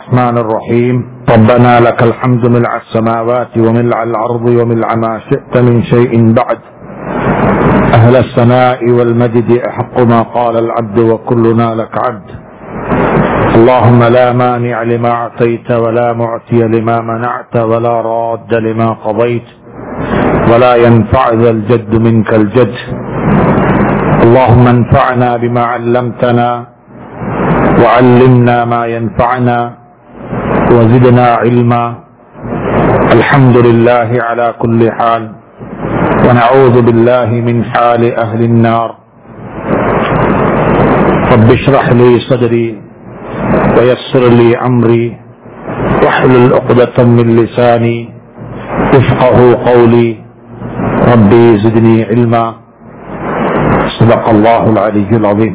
الرحمن الرحيم ربنا لك الحمد ملء السماوات وملء الأرض وملء ما شئت من شيء بعد أهل الثناء والمجد أحق ما قال العبد وكلنا لك عبد اللهم لا مانع لما أعطيت ولا معطي لما منعت ولا راد لما قضيت ولا ينفع ذا الجد منك الجد اللهم انفعنا بما علمتنا وعلمنا ما ينفعنا وزدنا علما الحمد لله على كل حال ونعوذ بالله من حال أهل النار رب اشرح لي صدري ويسر لي أمري واحلل عقدة من لساني يفقه قولي ربي زدني علما صدق الله العلي العظيم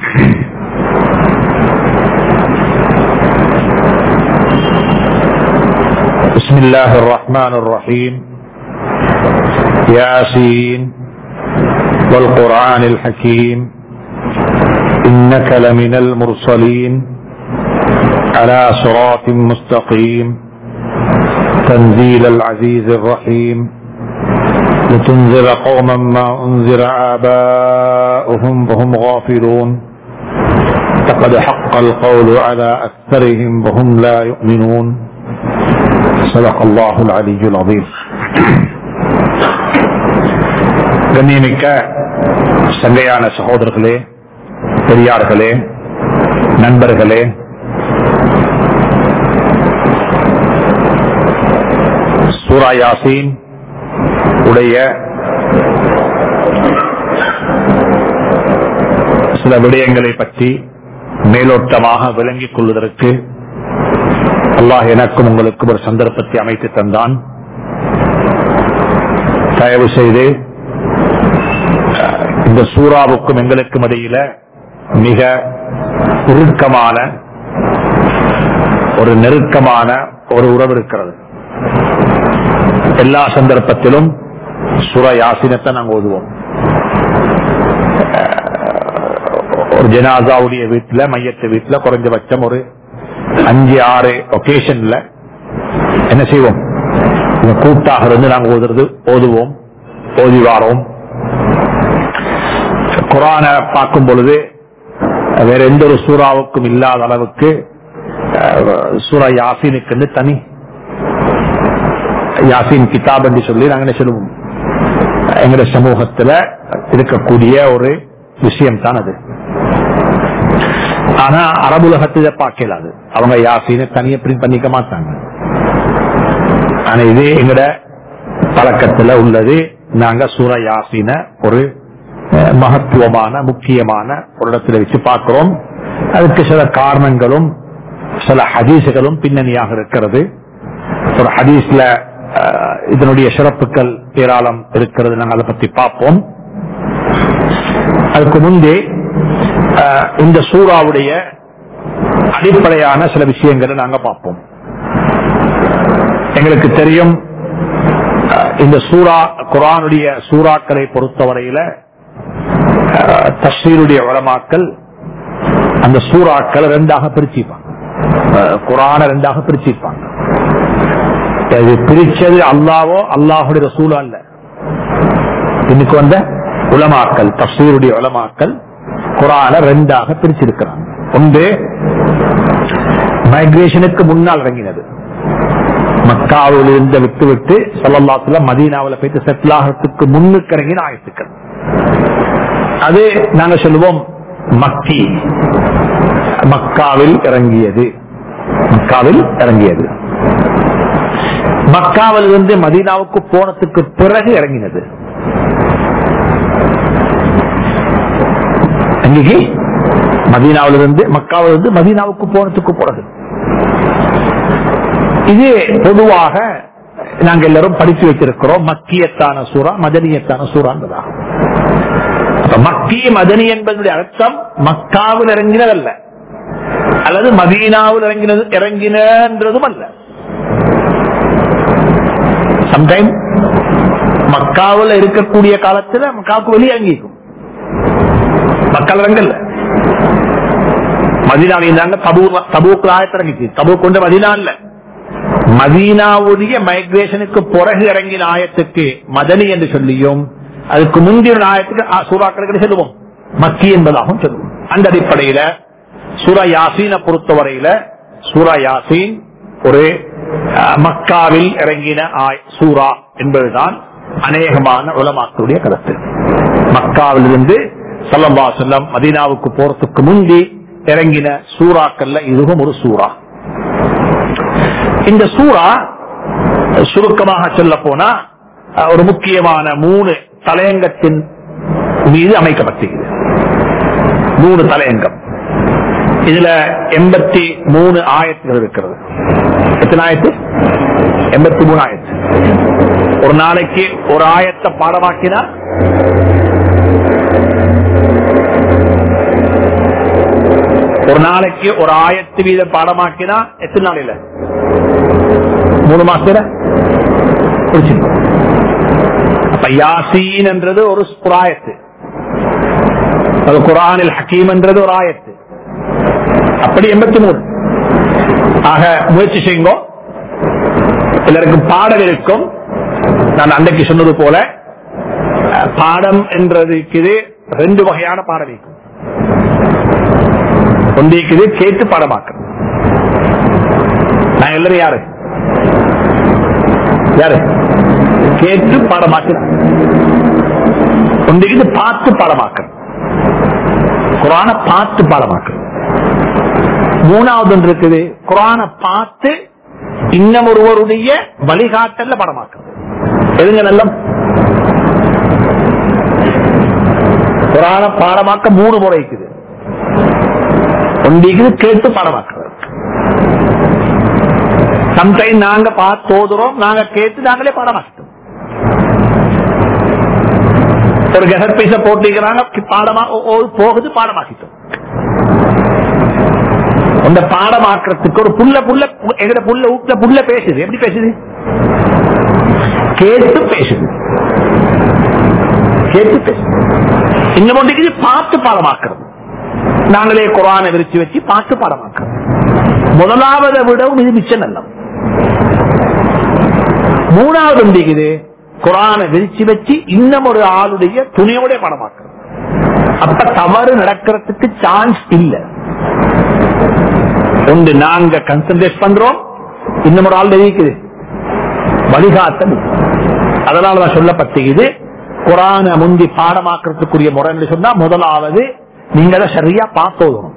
بسم الله الرحمن الرحيم ياسين والقرآن الحكيم إنك لمن المرسلين على صراط مستقيم تنزيل العزيز الرحيم لتنذر قوما ما أنذر آباؤهم وهم غافلون لقد حق القول على أكثرهم وهم لا يؤمنون صدق الله العلي العظيم கண்ணியமிக்க சங்கையான சகோதரர்களே பெரியார்களே நண்பர்களே சூரா யாசீன் உடைய சில விடயங்களை பற்றி மேலோட்டமாக விளங்கிக் கொள்வதற்கு அல்லாஹ் எனக்கும் உங்களுக்கும் ஒரு சந்தர்ப்பத்தை அமைத்து தந்தான் தயவு செய்து இந்த சூறாவுக்கும் எங்களுக்கும் இடையில மிக இறுக்கமான ஒரு நெருக்கமான ஒரு உறவு இருக்கிறது எல்லா சந்தர்ப்பத்திலும் சுர யாசினத்தை நாங்கள் ஓதுவோம் ஒரு ஜனாதாவுடைய வீட்டுல மையத்து வீட்டுல குறைஞ்சபட்சம் ஒரு அஞ்சு ஆறு ஒகேஷன்ல என்ன செய்வோம் கூட்டாக இருந்து நாங்கள் ஓதுறது ஓதுவோம் ஓதி வாரோம் குரான பார்க்கும் பொழுது வேற எந்த ஒரு சூறாவுக்கும் இல்லாத அளவுக்கு சூரா யாசினுக்கு தனி யாசின் கிதாப் என்று சொல்லி நாங்க என்ன சொல்லுவோம் எங்கட சமூகத்துல இருக்கக்கூடிய ஒரு விஷயம் தான் அது ஆனா அரபுலகத்தை பார்க்கலாது அவங்க யாசின தனியை பிரிண்ட் பண்ணிக்க மாட்டாங்க ஆனா இது எங்கட பழக்கத்துல உள்ளது நாங்க சூர யாசின ஒரு மகத்துவமான முக்கியமான ஒரு இடத்துல வச்சு பார்க்கிறோம் அதுக்கு சில காரணங்களும் சில ஹதீசுகளும் பின்னணியாக இருக்கிறது ஒரு ஹதீஸ்ல இதனுடைய சிறப்புகள் ஏராளம் இருக்கிறது நாங்கள் அதை பத்தி பார்ப்போம் அதுக்கு முன்பே இந்த சூறாவுடைய அடிப்படையான சில விஷயங்களை நாங்க பார்ப்போம் எங்களுக்கு தெரியும் இந்த சூறா குரானுடைய சூறாக்களை பொறுத்தவரையில தஸ்ரீருடைய உலமாக்கள் அந்த சூறாக்களை ரெண்டாக பிரிச்சுப்பாங்க குரான ரெண்டாக பிரிச்சுப்பாங்க அது பிரிச்சது அல்லாவோ அல்லாஹுடைய ரசூலோ அல்ல இன்னைக்கு வந்த உலமாக்கல் தப்சீருடைய உலமாக்கல் குரான ரெண்டாக பிரிச்சிருக்கிறாங்க ஒன்று மைக்ரேஷனுக்கு முன்னால் இறங்கினது மக்காவில் இருந்து விட்டு விட்டு சொல்லல்லாத்துல மதீனாவில் போயிட்டு செட்டில் ஆகிறதுக்கு முன்னுக்கு இறங்கின ஆயத்துக்கள் அது நாங்க சொல்லுவோம் மக்கி மக்காவில் இறங்கியது மக்காவில் இறங்கியது மக்காவில் இருந்து மதீனாவுக்கு போனதுக்கு பிறகு இறங்கினது அன்னைக்கு மதீனாவிலிருந்து மக்காவிலிருந்து மதீனாவுக்கு போனதுக்கு பிறகு இது பொதுவாக நாங்க எல்லாரும் படித்து வைத்திருக்கிறோம் மக்கியத்தான சூறா மதனியத்தான சூறான்றதா மக்கிய மதனி என்பதனுடைய அர்த்தம் மக்காவில் இறங்கினதல்ல அல்லது மதீனாவில் இறங்கினது இறங்கினதும் அல்ல சம்டைம் மக்காவில் இருக்கக்கூடிய காலத்துல மக்காவுக்கு வெளியே அங்கீகும் மக்கள் இறங்கல்ல மதீனாவில் இருந்தாங்க தபூக்கு ஆயத்திறங்கிச்சு தபூக் கொண்டு மதீனா இல்ல மதீனாவுடைய மைக்ரேஷனுக்கு பிறகு இறங்கின ஆயத்துக்கு மதனி என்று சொல்லியும் அதுக்கு முந்தின ஆயத்துக்கு சூறாக்களுக்கு சொல்லுவோம் மக்கி என்பதாகவும் சொல்லுவோம் அந்த அடிப்படையில சூரா யாசீனை பொறுத்தவரையில சூரா யாசீன் ஒரு மக்காவில் இறங்கின சூரா என்பதுதான் அநேகமான உலமாக்களுடைய கருத்து மக்காவிலிருந்து சல்லம்பா செல்லம் மதீனாவுக்கு போறதுக்கு முந்தி இறங்கின சூறாக்கள்ல இதுவும் ஒரு சூறா இந்த சூறா சுருக்கமாக சொல்ல போனா ஒரு முக்கியமான மூணு தலையங்கத்தின் மீது அமைக்கப்பட்டிருக்கிறது மூணு தலையங்கம் இதுல எண்பத்தி மூணு ஆயத்துகள் இருக்கிறது எத்தனை ஆயத்து எண்பத்தி மூணு ஆயத்து ஒரு நாளைக்கு ஒரு ஆயத்தை பாடமாக்கினா ஒரு நாளைக்கு ஒரு ஆயத்து வீத பாடமாக்கினா எத்தனை நாளையில மூணு மாசத்துல அப்ப யாசீன் என்றது ஒரு ஆயத்து அது குரானில் ஹக்கீம் என்றது ஒரு ஆயத்து அப்படி எண்பத்தி மூணு ஆக முயற்சி செய்யுங்கோ எல்லாருக்கும் பாடம் இருக்கும் நான் அன்றைக்கு சொன்னது போல பாடம் என்றதுக்கு ரெண்டு வகையான பாடம் இருக்கும் ஒன்றிக்குது கேட்டு பாடமாக்க நான் எல்லாரும் யாரு யாரு கேட்டு பாடமாக்க ஒன்றிக்குது பார்த்து பாடமாக்க குரான பார்த்து பாடமாக்க மூணாவது ஒன்று இருக்குது குரான பார்த்து இன்னும் ஒருவருடைய வழிகாட்டல்ல படமாக்க எதுங்க நல்லம் குரான பாடமாக்க மூணு முறை இருக்குது ஒன்றிக்கு கேட்டு பாடமாக்குறது சம்டைம் நாங்க பார்த்து தோதுறோம் நாங்க கேட்டு நாங்களே பாடமாக்கிட்டோம் ஒரு கெசட் பைசா போட்டிருக்கிறாங்க பாடமா போகுது பாடமாக்கிட்டோம் அந்த பாடமாக்குறதுக்கு ஒரு புள்ள புள்ள எங்கட புள்ள வீட்டுல புள்ள பேசுது எப்படி பேசுது கேட்டு பேசுது கேட்டு பேசுது இன்னும் ஒன்றைக்கு பார்த்து பாடமாக்குறது நாங்களே குரானை விரிச்சு வச்சு பார்த்து பாடமாக்குறோம் முதலாவதை விடவும் இது மிச்சம் நல்ல மூணாவது ஒன்றிக்குது குரானை விரிச்சு வச்சு இன்னும் ஒரு ஆளுடைய துணையோட படமாக்குறது அப்ப தவறு நடக்கிறதுக்கு சான்ஸ் இல்லை ஒன்று நாங்க கன்சன்ட்ரேட் பண்றோம் இன்னும் ஒரு ஆள் இருக்குது வழிகாட்டல் அதனாலதான் சொல்லப்பட்டது குரான முந்தி பாடமாக்குறதுக்குரிய முறை என்று சொன்னா முதலாவது நீங்க அதை சரியா பார்த்தோதணும்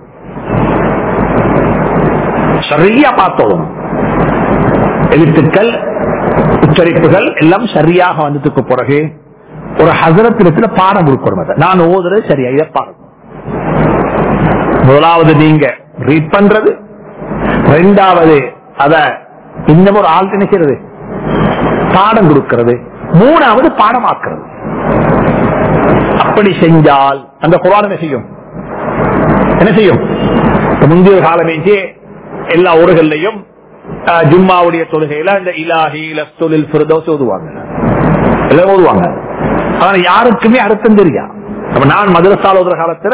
சரியா பார்த்தோதணும் எழுத்துக்கள் உச்சரிப்புகள் எல்லாம் சரியாக வந்ததுக்கு பிறகு ஒரு ஹசரத்திடத்துல பாடம் கொடுக்கணும் அதை நான் ஓதுறது சரியா இதை பாருங்க முதலாவது நீங்க ரீட் பண்றது ரெண்டாவது அத இன்னும் ஒரு ஆள் நினைக்கிறது பாடம் கொடுக்கிறது மூணாவது பாடமாக்குறது அப்படி செஞ்சால் அந்த குரான் என்ன செய்யும் என்ன செய்யும் முந்தைய காலமேஜே எல்லா ஊர்களையும் ஜும்மாவுடைய தொழுகையில இந்த இலாஹி லஸ்தொழில் பிரதோஸ் ஓதுவாங்க எல்லாம் ஓதுவாங்க ஆனா யாருக்குமே அர்த்தம் தெரியா அப்ப நான் மதுரசால் ஓதுற காலத்துல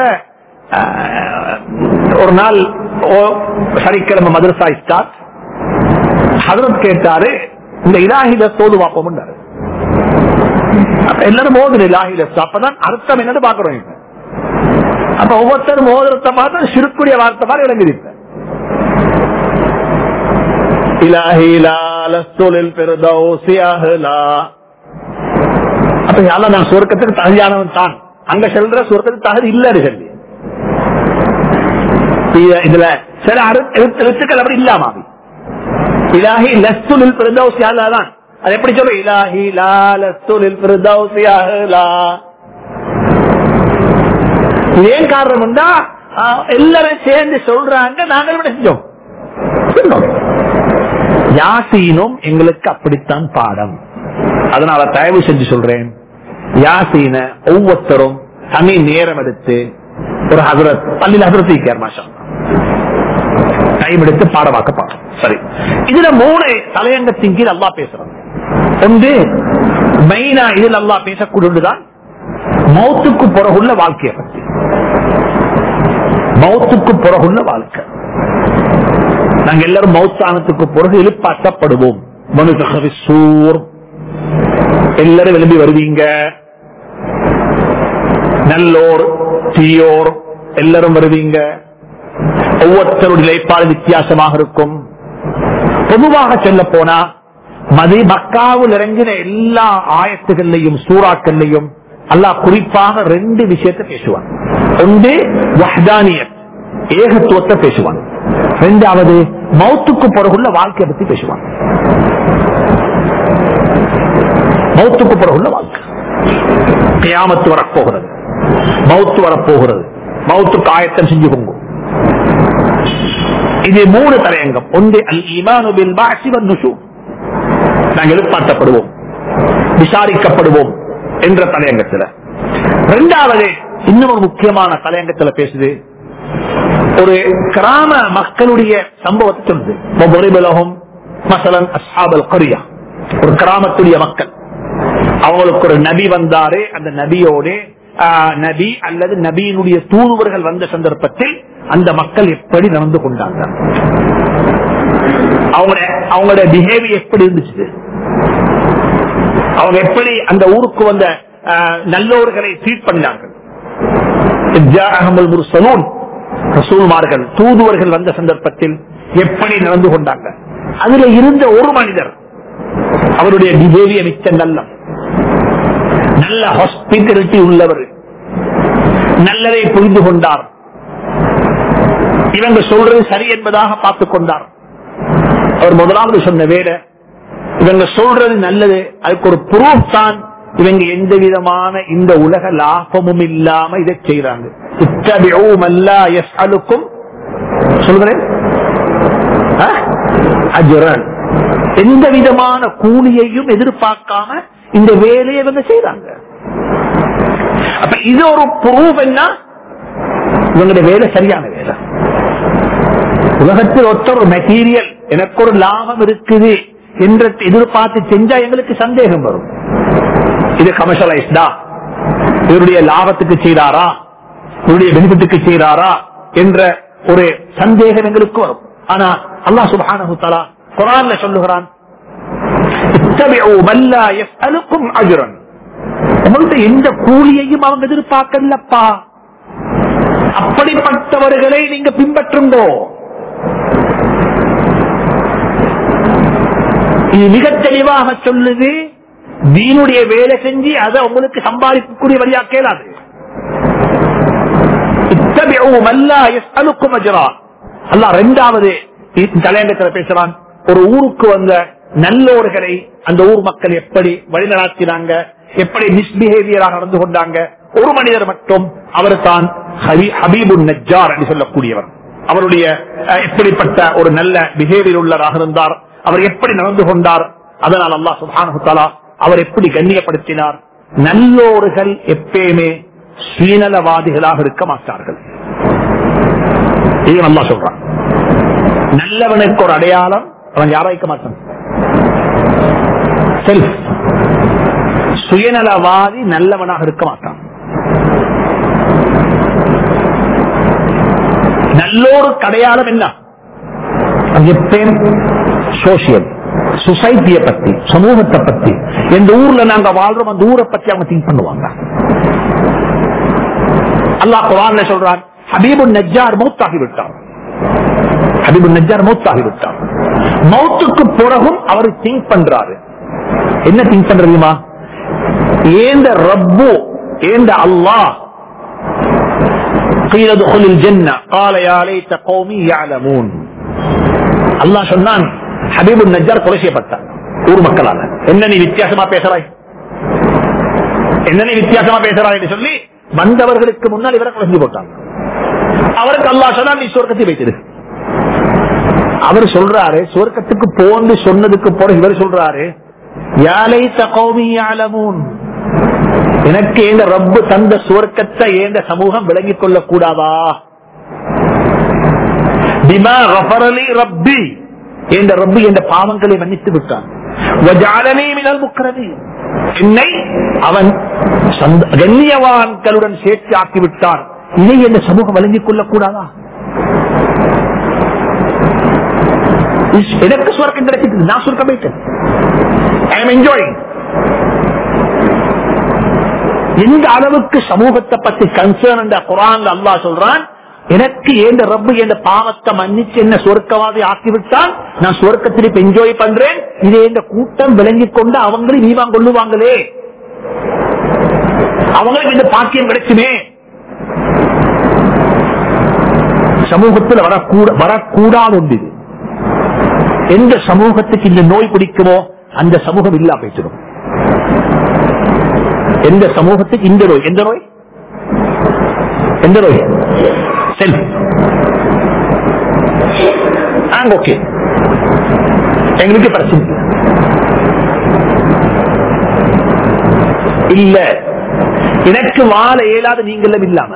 ஒரு நாள் சனிக்கிழமை மதுரசா ஸ்டார்ட் ஹதரத் கேட்டாரு இந்த இலாஹில தோது பார்ப்போம் எல்லாரும் மோதுல இலாஹில அப்பதான் அர்த்தம் என்னன்னு பாக்குறோம் இப்ப அப்ப ஒவ்வொருத்தரும் மோதிரத்தை பார்த்தா சிறுக்குடைய வார்த்தை மாதிரி விளங்குது இப்ப அப்ப யாரும் நான் சுருக்கத்துக்கு தகுதியானவன் தான் அங்க சொல்ற சுருக்கத்துக்கு தகுதி இல்லன்னு சொல்லி இதுல சில எழுத்துக்கள் அப்படி இல்லாம இலாஹி லஸ்துலில் பிரதௌசியாலதான் அது எப்படி சொல்ற இலாஹி லா லஸ்துலில் பிரதௌசியாலா இது ஏன் காரணம் எல்லாரும் சேர்ந்து சொல்றாங்க நாங்கள் விட செஞ்சோம் யாசீனும் எங்களுக்கு அப்படித்தான் பாடம் அதனால தயவு செஞ்சு சொல்றேன் யாசீன ஒவ்வொருத்தரும் தனி நேரம் எடுத்து ஒரு ஹசரத் பள்ளியில் ஹசரத் இருக்கார் மாஷா டைம் எடுத்து பாடமாக்க பாடம் சரி இதுல மூணு தலையங்கத்தின் கீழ் அல்லா பேசுறோம் ஒன்று மெயினா இதில் அல்லா பேசக்கூடியதுதான் மௌத்துக்கு பிறகுள்ள வாழ்க்கையை பற்றி மௌத்துக்கு பிறகுள்ள வாழ்க்கை நாங்க எல்லாரும் மௌத்தானத்துக்கு பிறகு எழுப்பாட்டப்படுவோம் மனுஷகவி சூர் எல்லாரும் விளம்பி வருவீங்க நல்லோர் தீயோர் எல்லாரும் வருவீங்க ஒவ்வொருத்தருடைய நிலைப்பாடு வித்தியாசமாக இருக்கும் பொதுவாக சொல்ல போனா மதி மக்காவில் இறங்கின எல்லா ஆயத்துகள்லையும் சூறாக்கள்லையும் அல்லாஹ் குறிப்பாக ரெண்டு விஷயத்தை பேசுவான் ஒன்று வஹ்தானியத் ஏகத்துவத்தை பேசுவான் ரெண்டாவது மௌத்துக்கு பிறகுள்ள வாழ்க்கையை பத்தி பேசுவான் மௌத்துக்கு பிறகுள்ள வாழ்க்கை கியாமத்து வரப்போகிறது மௌத்து வரப்போகிறது மௌத்துக்கு ஆயத்தம் செஞ்சு கொங்கும் இது மூணு தலையங்கம் ஒன்று அல் ஈமானு பில் பாசி வன் நுஷூர் நாங்கள் எழுப்பாட்டப்படுவோம் விசாரிக்கப்படுவோம் என்ற தலையங்கத்தில் இரண்டாவது இன்னும் ஒரு முக்கியமான தலையங்கத்தில் பேசுது ஒரு கிராம மக்களுடைய சம்பவத்தை சொல்லுது ஒவ்வொருபலகம் மசலன் அஸ்ஹாபல் கரியா ஒரு கிராமத்துடைய மக்கள் அவங்களுக்கு ஒரு நபி வந்தாரு அந்த நபியோட ஆஹ், நபி அல்லது நபியினுடைய தூதுவர்கள் வந்த சந்தர்ப்பத்தில் அந்த மக்கள் எப்படி நடந்து கொண்டாங்க அவங்களுடைய அவங்களுடைய பிஹேவியர் எப்படி இருந்துச்சு அவங்க எப்படி அந்த ஊருக்கு வந்த ஆஹ், நல்லோர்களை ட்ரீட் பண்ணார்கள் ஜாஅஹமுல் முர்சலூன் ரசூல்மார்கள் தூதுவர்கள் வந்த சந்தர்ப்பத்தில் எப்படி நடந்து கொண்டாங்க அதுல இருந்த ஒரு மனிதர் அவருடைய பிஹேவியர் மிச்ச நல்ல நல்ல ஹாஸ்பிட்டாலிட்டி உள்ளவர் நல்லதை புரிந்து கொண்டார் இவங்க சொல்றது சரி என்பதாக பார்த்துக் கொண்டார் அவர் முதலாவது சொன்ன வேலை இவங்க சொல்றது நல்லது அதுக்கு ஒரு ப்ரூஃப் தான் இவங்க எந்த விதமான இந்த உலக லாபமும் இல்லாம இதை செய்யறாங்க இத்தபிஊம் அல்லா யஸ்அலுக்கும் சொல்கிறேன் ஆ? அஜ்ரன் எந்த விதமான கூலியையும் எதிர்பார்க்காம இந்த வேலையை இவங்க செய்யறாங்க அப்ப இது ஒரு ப்ரூஃப் என்ன இவங்களுடைய வேலை சரியான வேலை உலகத்தில் ஒத்த ஒரு மெட்டீரியல் எனக்கு ஒரு லாபம் இருக்குது என்ற எதிர்பார்த்து செஞ்சா எங்களுக்கு சந்தேகம் வரும் இது கமர்ஷியலைஸ்டா இவருடைய லாபத்துக்கு செய்தாரா இவருடைய பெனிஃபிட்டுக்கு செய்தாரா என்ற ஒரு சந்தேகம் எங்களுக்கு வரும் ஆனா அல்லாஹ் சுப்ஹானஹு தஆலா குர்ஆன்ல சொல்லுகிறான் இத்தபிஉ மன் லா யஸ்அலுக்கும் அஜ்ரன் உங்கள்ட்ட எந்த கூலியையும் அவங்க எதிர்பார்க்கலப்பா அப்படிப்பட்டவர்களை நீங்க பின்பற்றுங்கோ இது மிக தெளிவாக சொல்லுது தீனுடைய வேலை செஞ்சு அதை உங்களுக்கு சம்பாதிக்கக்கூடிய வழியா கேளாது இத்தபிஉ மன் லா யஸ்அலுக்கும் அஜ்ரா அல்லாஹ் இரண்டாவது தலையங்கத்தில் பேசுறான் ஒரு ஊருக்கு வந்த நல்லோர்களை அந்த ஊர் மக்கள் எப்படி வழிநடாத்தினாங்க எப்படி மிஸ்பிஹேவியராக நடந்து கொண்டாங்க ஒரு மனிதர் மட்டும் அவர் தான் ஹபீபு நஜார் என்று சொல்லக்கூடியவர் அவருடைய அஹ், எப்படிப்பட்ட ஒரு நல்ல பிஹேவியர் உள்ளவராக இருந்தார் அவர் எப்படி நடந்து கொண்டார் அதனால் அல்லாஹ் சுப்ஹானஹு தஆலா அவர் எப்படி கண்ணியப்படுத்தினார் நல்லோர்கள் எப்பயுமே சுயநலவாதிகளாக இருக்க மாட்டார்கள் இது நல்லா சொல்றான் நல்லவனுக்கு ஒரு அடையாளம் அவன் யாரும் வைக்க மாட்டான் செல்ஃப் சுயநலவாதி நல்லவனாக இருக்க மாட்டான் நல்லோருக்கு அடையாளம் என்ன அது எப்பயும் சோசியல் சொசைட்டியை பத்தி சமூகத்தை பத்தி எந்த ஊர்ல நாங்க வாழ்றோம் அந்த ஊரை பத்தி அவங்க திங்க் பண்ணுவாங்க அல்லாஹ் குரான்ல சொல்றான் ஹபீபு நஜ்ஜார் மௌத்தாகி விட்டார் ஹபீபு நஜ்ஜார் மௌத்தாகி விட்டார் மௌத்துக்கு பிறகும் அவர் திங்க் பண்றாரு என்ன திங்க் பண்றதுமா ஏந்த ரப்பு ஏந்த அல்லாஹ் قيل ادخل الجنة قال يا ليت قومي يعلمون அல்லாஹ் சொன்னான் ஹபீபு நஜ்ஜார் கொலை செய்யப்பட்டார் ஊர் மக்களால என்ன நீ வித்தியாசமா பேசுறாய் என்ன நீ வித்தியாசமா பேசுறாய் என்று சொல்லி வந்தவர்களுக்கு முன்னால் இவரை கொலை செஞ்சு போட்டாங்க அவருக்கு அல்லாஹ் சொன்னா நீ சொர்க்கத்தை வைத்திரு அவர் சொல்றாரு சொர்க்கத்துக்கு போன்னு சொன்னதுக்கு போற இவர் சொல்றாரு யாலை தகோமி ஆலமூன் எனக்கு எங்க ரப்பு தந்த சுவர்க்கத்தை ஏந்த சமூகம் விளங்கிக் கொள்ள கூடாதா பிமா ரஃபரலி ரப்பி என்ற ரப்பு என்ற பாவங்களை மன்னித்து விட்டான் வஜாலனி மினல் முக்ரமீன். என்னை அவன் சந்த- கண்ணியவான்களுடன் சேர்த்து ஆக்கி விட்டான் இதை இந்த சமூகம் வழங்கிக் கொள்ளக்கூடாதா இஸ்- எனக்கு சுவர்க்கம் கிடைச்சிட்டு நான் சுருக்கம் போயிட்டேன் ஐ எம் என்ஜாயிங் எந்த அளவுக்கு சமூகத்தை பத்தி கன்சர்ன் என்ற குரான் அல்லாஹ் சொல்றான் எனக்கு ஏந்த ரப்பு என்ற பாவத்தை மன்னிச்சு என்ன சொர்க்கவாதி ஆக்கிவிட்டால் நான் சொர்க்கத்தில் இப்ப என்ஜாய் பண்றேன் இதை இந்த கூட்டம் விளங்கிக் கொண்டு அவங்களும் நீவாங்க கொள்ளுவாங்களே அவங்களுக்கு இந்த பாக்கியம் கிடைச்சுமே சமூகத்தில் வரக்கூட வரக்கூடாது ஒன்று இது. எந்த சமூகத்துக்கு இந்த நோய் பிடிக்குமோ அந்த சமூகம் இல்லா போயிடும் எந்த சமூகத்துக்கு இந்த நோய் எந்த நோய் எந்த நோய் செல்ஃப் ஓகே எங்களுக்கு பிரச்சனை இல்லை. இல்ல எனக்கு வாழ இயலாத நீங்களும் இல்லாம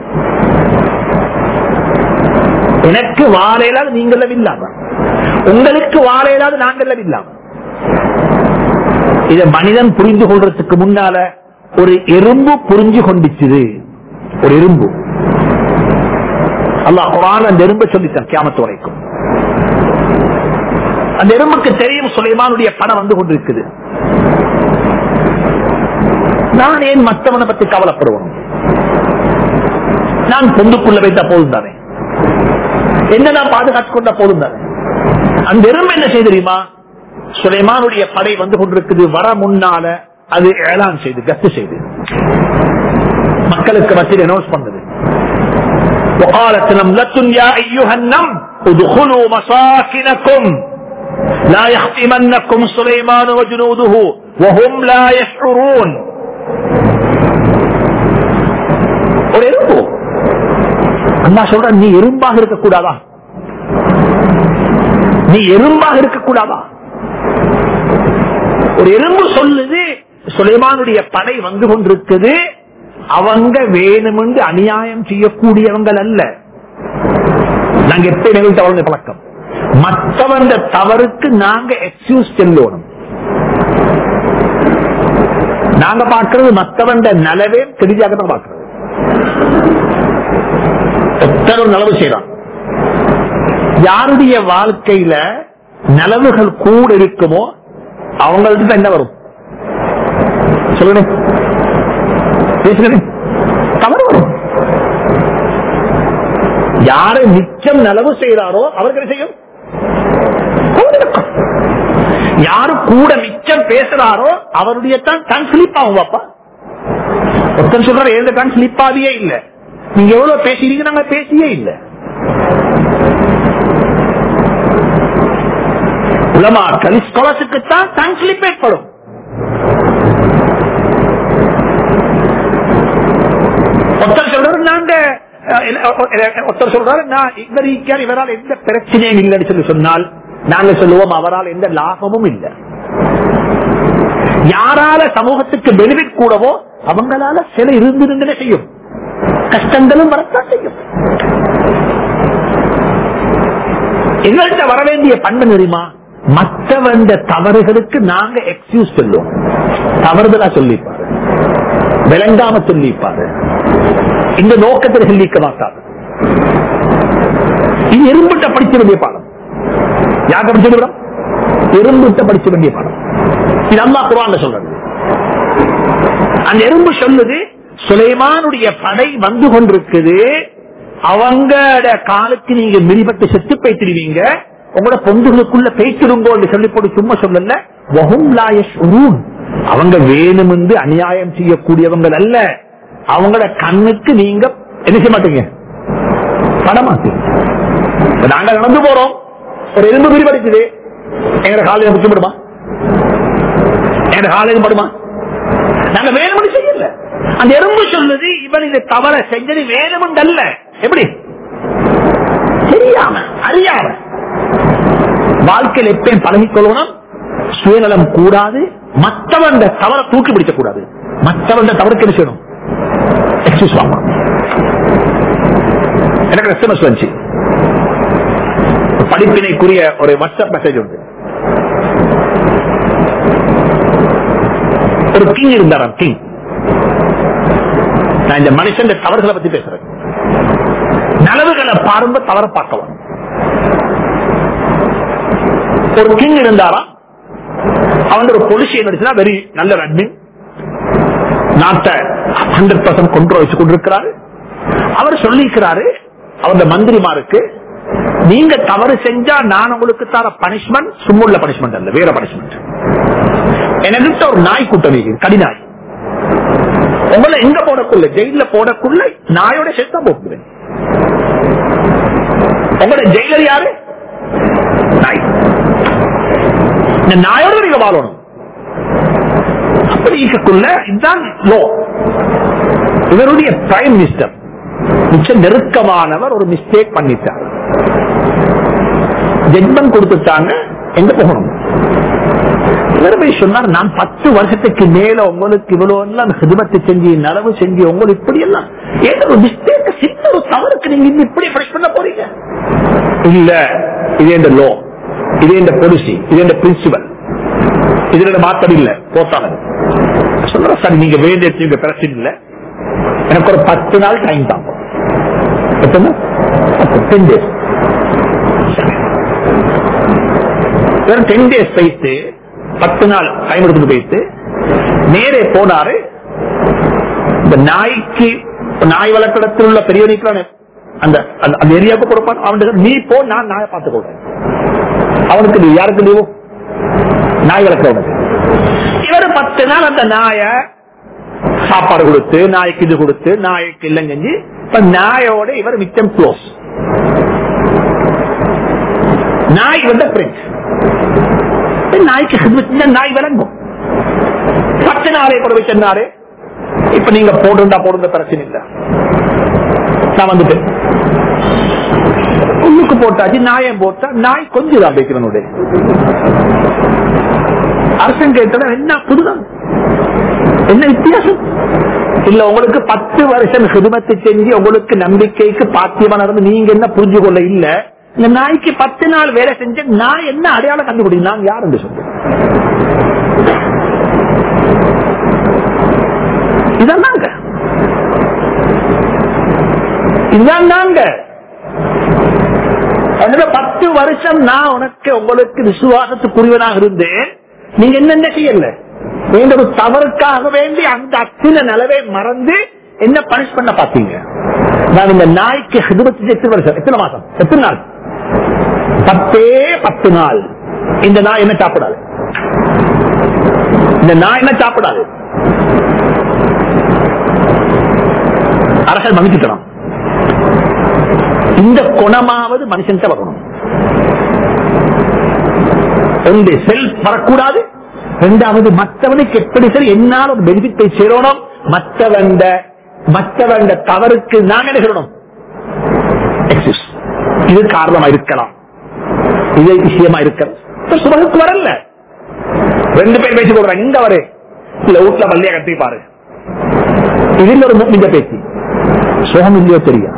எனக்கு வாழ இயலாத நீங்களும் இல்லாம உங்களுக்கு வாழ இயலாத நாங்களும் இல்லாம இத மனிதன் புரிந்து கொள்றதுக்கு முன்னால ஒரு எறும்பு புரிஞ்சு கொண்டுச்சுது ஒரு எறும்பு அல்லாஹ் குரான் அந்த எறும்பை சொல்லித்தான் கியாமத்து வரைக்கும் அந்த எறும்புக்கு தெரியும் சுலைமானுடைய பணம் வந்து கொண்டிருக்குது நான் ஏன் மற்றவனை பத்தி கவலைப்படுவோம் நான் பொந்துக்குள்ள வைத்த போதும் தானே என்ன நான் பாதுகாத்துக் கொண்ட போதும் தானே அந்த எறும்பு என்ன செய்ய தெரியுமா சுலைமானுடைய படை வந்து கொண்டிருக்குது வர முன்னால அது ஏலான் செய்து கத்து செய்து மக்களுக்கு மத்தியில் அனௌன்ஸ் பண்ணது وقالت نملة يا أيها النمل ادخلوا مساكنكم لا يختمنكم سليمان وجنوده وهم لا يشعرون ஒரு எறும்பு அண்ணா சொல்ற நீ எறும்பாக இருக்கக்கூடாதா நீ எறும்பாக இருக்கக்கூடாதா ஒரு எறும்பு சொல்லுது சுலைமானுடைய படை வந்து கொண்டிருக்குது அவங்க வேணுமென்று அநியாயம் செய்யக்கூடியவங்கள் அல்ல நாங்க எப்படி நிகழ்த்த அவங்க பழக்கம் மற்றவன் தவறுக்கு நாங்க எக்ஸ்கியூஸ் செல்லணும் நாங்க பார்க்கிறது மற்றவன் நலவே தெரிஞ்சாக தான் பார்க்கிறது எத்தனை ஒரு நலவு செய்யறான் யாருடைய வாழ்க்கையில நலவுகள் கூட இருக்குமோ அவங்களுக்கு தான் என்ன வரும் சொல்லுங்க பேசுங்க தவறு வரும் யாரு மிச்சம் நலவு செய்யறாரோ அவருக்கு என்ன செய்யும் தவறு இருக்கும். யாரு கூட மிச்சம் பேசுறாரோ அவருடைய தான் டன் ஸ்லிப் ஆகும் பாப்பா ஒருத்தன் சொல்றாரு எந்த டன் ஸ்லிப் ஆகியே இல்ல நீங்க எவ்வளவு பேசுறீங்க நாங்க பேசியே இல்ல உலமா கலிஸ்கோலத்துக்கு தான் டன் ஸ்லிப் ஏற்படும் ஒருத்தர் சொல்றாரு நாங்க அஹ், இல்ல, அஹ், ஒருத்தர் சொல்றாரு நான் இவர் ஈக்கியார் இவரால் எந்த பிரச்சனையும் இல்லைன்னு சொல்லி சொன்னால் நாங்க சொல்லுவோம் அவரால் எந்த லாபமும் இல்லை யாரால சமூகத்துக்கு பெனிஃபிட் கூடவோ அவங்களால சில இருந்திருந்தே செய்யும் கஷ்டங்களும் வரத்தான் செய்யும் எங்கள்கிட்ட வர வேண்டிய பண்பு தெரியுமா மற்றவன் தவறுகளுக்கு நாங்க எக்ஸ்கியூஸ் சொல்லுவோம் தவறுதலா சொல்லிப்பாரு விளங்காம சொல்லிப்பாரு இந்த நோக்கத்தில் சொல்லிக்க மாட்டார் இது எறும்பிட்ட படிக்க வேண்டிய பாடம் யார் படிச்சது விடம் எறும்பிட்ட படிக்க வேண்டிய பாடம் இது அம்மா குரான்ல சொல்றது அந்த எறும்பு சொல்லுது சுலைமானுடைய படை வந்து கொண்டிருக்குது அவங்களோட காலுக்கு நீங்க மிதிப்பட்டு செத்து போய்த்திடுவீங்க உங்களோட பொந்துகளுக்குள்ள பேய்த்திருங்கோ என்று சொல்லி போட்டு சும்மா சொல்லல வஹும் லா யஷ்உரூன். அவங்க வேணுமென்று அநியாயம் செய்யக்கூடியவங்க அல்ல அவங்களோட கண்ணுக்கு நீங்க என்ன செய்ய மாட்டீங்க படமாட்டீங்க இப்ப நாங்க நடந்து போறோம் ஒரு எலும்பு விரிவடைக்குது எங்க காலையில முக்கியப்படுமா எங்க காலையில படுமா நாங்க வேணும்னு செய்யல அந்த எறும்பு சொல்லுது இவன் இதை தவற செஞ்சது வேணுமென்று அல்ல எப்படி தெரியாம அறியாம வாழ்க்கையில் எப்பயும் பழகிக் கொள்ளணும் சுயநலம் கூடாது மற்றவன் தவற தூக்கி பிடிக்க கூடாது மற்றவன் தவறுக்கு என்ன செய்யணும் எக்ஸ்கியூஸ் வாங்கணும் எனக்கு எஸ்எம்எஸ் வந்துச்சு படிப்பினைக்குரிய ஒரு வாட்ஸ்அப் மெசேஜ் உண்டு ஒரு கிங் இருந்தாராம் கிங் நான் இந்த மனுஷன் தவறுகளை பத்தி பேசுறேன் நலவுகளை பாருங்க தவற பார்க்கலாம் ஒரு கிங் இருந்தாரா அவன் ஒரு பொலிசி நடிச்சா வெரி நல்ல அட்மின் நாட்டை ஹண்ட்ரட் பர்சன்ட் கொண்டு வச்சு கொண்டிருக்கிறாரு அவர் சொல்லியிருக்கிறாரு அவருடைய மந்திரிமாருக்கு நீங்க தவறு செஞ்சா நான் உங்களுக்கு தர பனிஷ்மெண்ட் சும்முள்ள பனிஷ்மெண்ட் அல்ல வேற பனிஷ்மெண்ட் எனக்கு ஒரு நாய் கூட்டம் இருக்குது கடிநாய் உங்களை எங்க போடக்குள்ள ஜெயில போடக்குள்ள நாயோட சேர்த்து தான் போட்டுவேன் உங்களோட ஜெயிலர் யாரு நாய் இந்த நாயோட நீங்க வாழணும் அப்படி இருக்கக்குள்ள இதுதான் லோ இவருடைய பிரைம் மினிஸ்டர் மிச்ச நெருக்கமானவர் ஒரு மிஸ்டேக் பண்ணிட்டார் ஜட்மெண்ட் கொடுத்துட்டாங்க எங்க போகணும் இவர் போய் சொன்னார் நான் பத்து வருஷத்துக்கு மேல உங்களுக்கு இவ்வளவு எல்லாம் ஹிதமத்தை செஞ்சு நலவு செஞ்சு உங்களுக்கு இப்படி எல்லாம் ஏதோ ஒரு மிஸ்டேக் சின்ன ஒரு தவறுக்கு நீங்க இன்னும் இப்படி பரிஷ் பண்ண போறீங்க இல்ல இது இந்த லோ இது இந்த பொலிசி இது இந்த பிரின்சிபல் இதுல மாத்தம் இல்ல போத்தாங்க சொல்ற சார் நீங்க வேண்டிய பிரச்சனை இல்ல எனக்கு ஒரு பத்து நாள் டைம் தாங்க எத்தனை டென் டேஸ் வெறும் டென் டேஸ் போயிட்டு பத்து நாள் டைம் எடுத்துட்டு போயிட்டு நேரே போனாரு இந்த நாய்க்கு நாய் வளர்க்கடத்தில் உள்ள பெரிய நீக்கிறான அந்த அந்த- அந்த ஏரியாவுக்கு கொடுப்பான் அவன் நீ போ நான் நாயை பார்த்துக்கொள்றேன் அவனுக்கு நீ யாருக்கு லீவு நாய் வளர்க்கிறவனுக்கு இவர் பத்து நாள் அந்த நாய சாப்பாடு கொடுத்து நாய்க்கு இது கொடுத்து நாய்க்கு இல்லம் செஞ்சு இப்ப நாயோட இவர் மிச்சம் க்ளோஸ் நாய் வந்து பிரின்ஸ் நாய்க்கு khidmat செஞ்சா நாய் விளங்கும் பத்து நாளை கூட வச்சிருந்தாரு இப்ப நீங்க போடுண்டா போடுங்க பிரச்சனை இல்ல நான் வந்துட்டேன் உள்ளுக்கு போட்டாச்சு நாயம் போட்டா நாய் கொஞ்சம் தான் வைக்கிறனுடைய அரசன் கேட்டதா என்ன புதுதான் என்ன வித்தியாசம் இல்ல உங்களுக்கு பத்து வருஷம் ஹிதமத்தை செஞ்சு உங்களுக்கு நம்பிக்கைக்கு பாத்தியமா நடந்து நீங்க என்ன புரிஞ்சு கொள்ள இல்ல இந்த நாய்க்கு பத்து நாள் வேலை செஞ்ச நான் என்ன அடையாளம் கண்டுபிடிக்கும் நான் யார் என்று சொல்றேன் இதான் நாங்க இதுதான் நாங்க அதனால பத்து வருஷம் நான் உனக்கு உங்களுக்கு விசுவாசத்துக்குரியவனாக இருந்தேன் நீங்க என்னென்ன செய்யல வேண்ட ஒரு தவறுக்காக வேண்டி அந்த அத்தனை நிலவை மறந்து என்ன பனிஷ் பண்ண பாத்தீங்க நான் இந்த நாய்க்கு இருபத்தி எட்டு வருஷம் எத்தனை மாசம் எத்தனை நாள் பத்தே பத்து நாள் இந்த நாய் என்ன சாப்பிடாது இந்த நாய் என்ன சாப்பிடாது அரசல் மன்னிச்சுக்கலாம் இந்த குணமாவது மனுஷன் வரணும் ஒன்று செல்ஃப் வரக்கூடாது இரண்டாவது மற்றவனுக்கு எப்படி சரி என்னால் ஒரு பெனிஃபிட்டை சேரணும் மற்றவண்ட மற்றவண்ட தவறுக்கு நான் என்ன சொல்லணும் Excuse. இது காரணமா இருக்கலாம் இது விஷயமா இருக்கலாம் இப்ப சுபகுக்கு வரல ரெண்டு பேர் பேசி போடுறாங்க இங்க வரு இல்ல வீட்டுல மல்லியா கட்டி பாரு இதுல ஒரு முக்கிய பேச்சு சுகம் இல்லையோ தெரியும்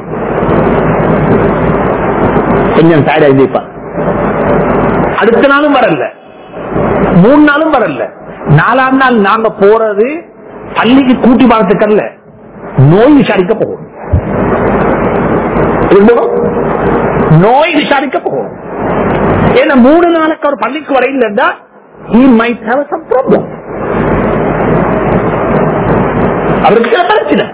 கொஞ்சம் டயர்டா இருந்திருப்பார் அடுத்த நாளும் வரல மூணு நாளும் வரல நாலாம் நாள் நாங்க போறது பள்ளிக்கு கூட்டி பார்த்துக்கல்ல நோய் விசாரிக்க போகணும் எதுக்கு போகணும்? நோய் விசாரிக்க போகணும் ஏன்னா மூணு நாளைக்கு அவர் பள்ளிக்கு வர இல்லைன்னா he might have some problem அவருக்கு சில பிரச்சனை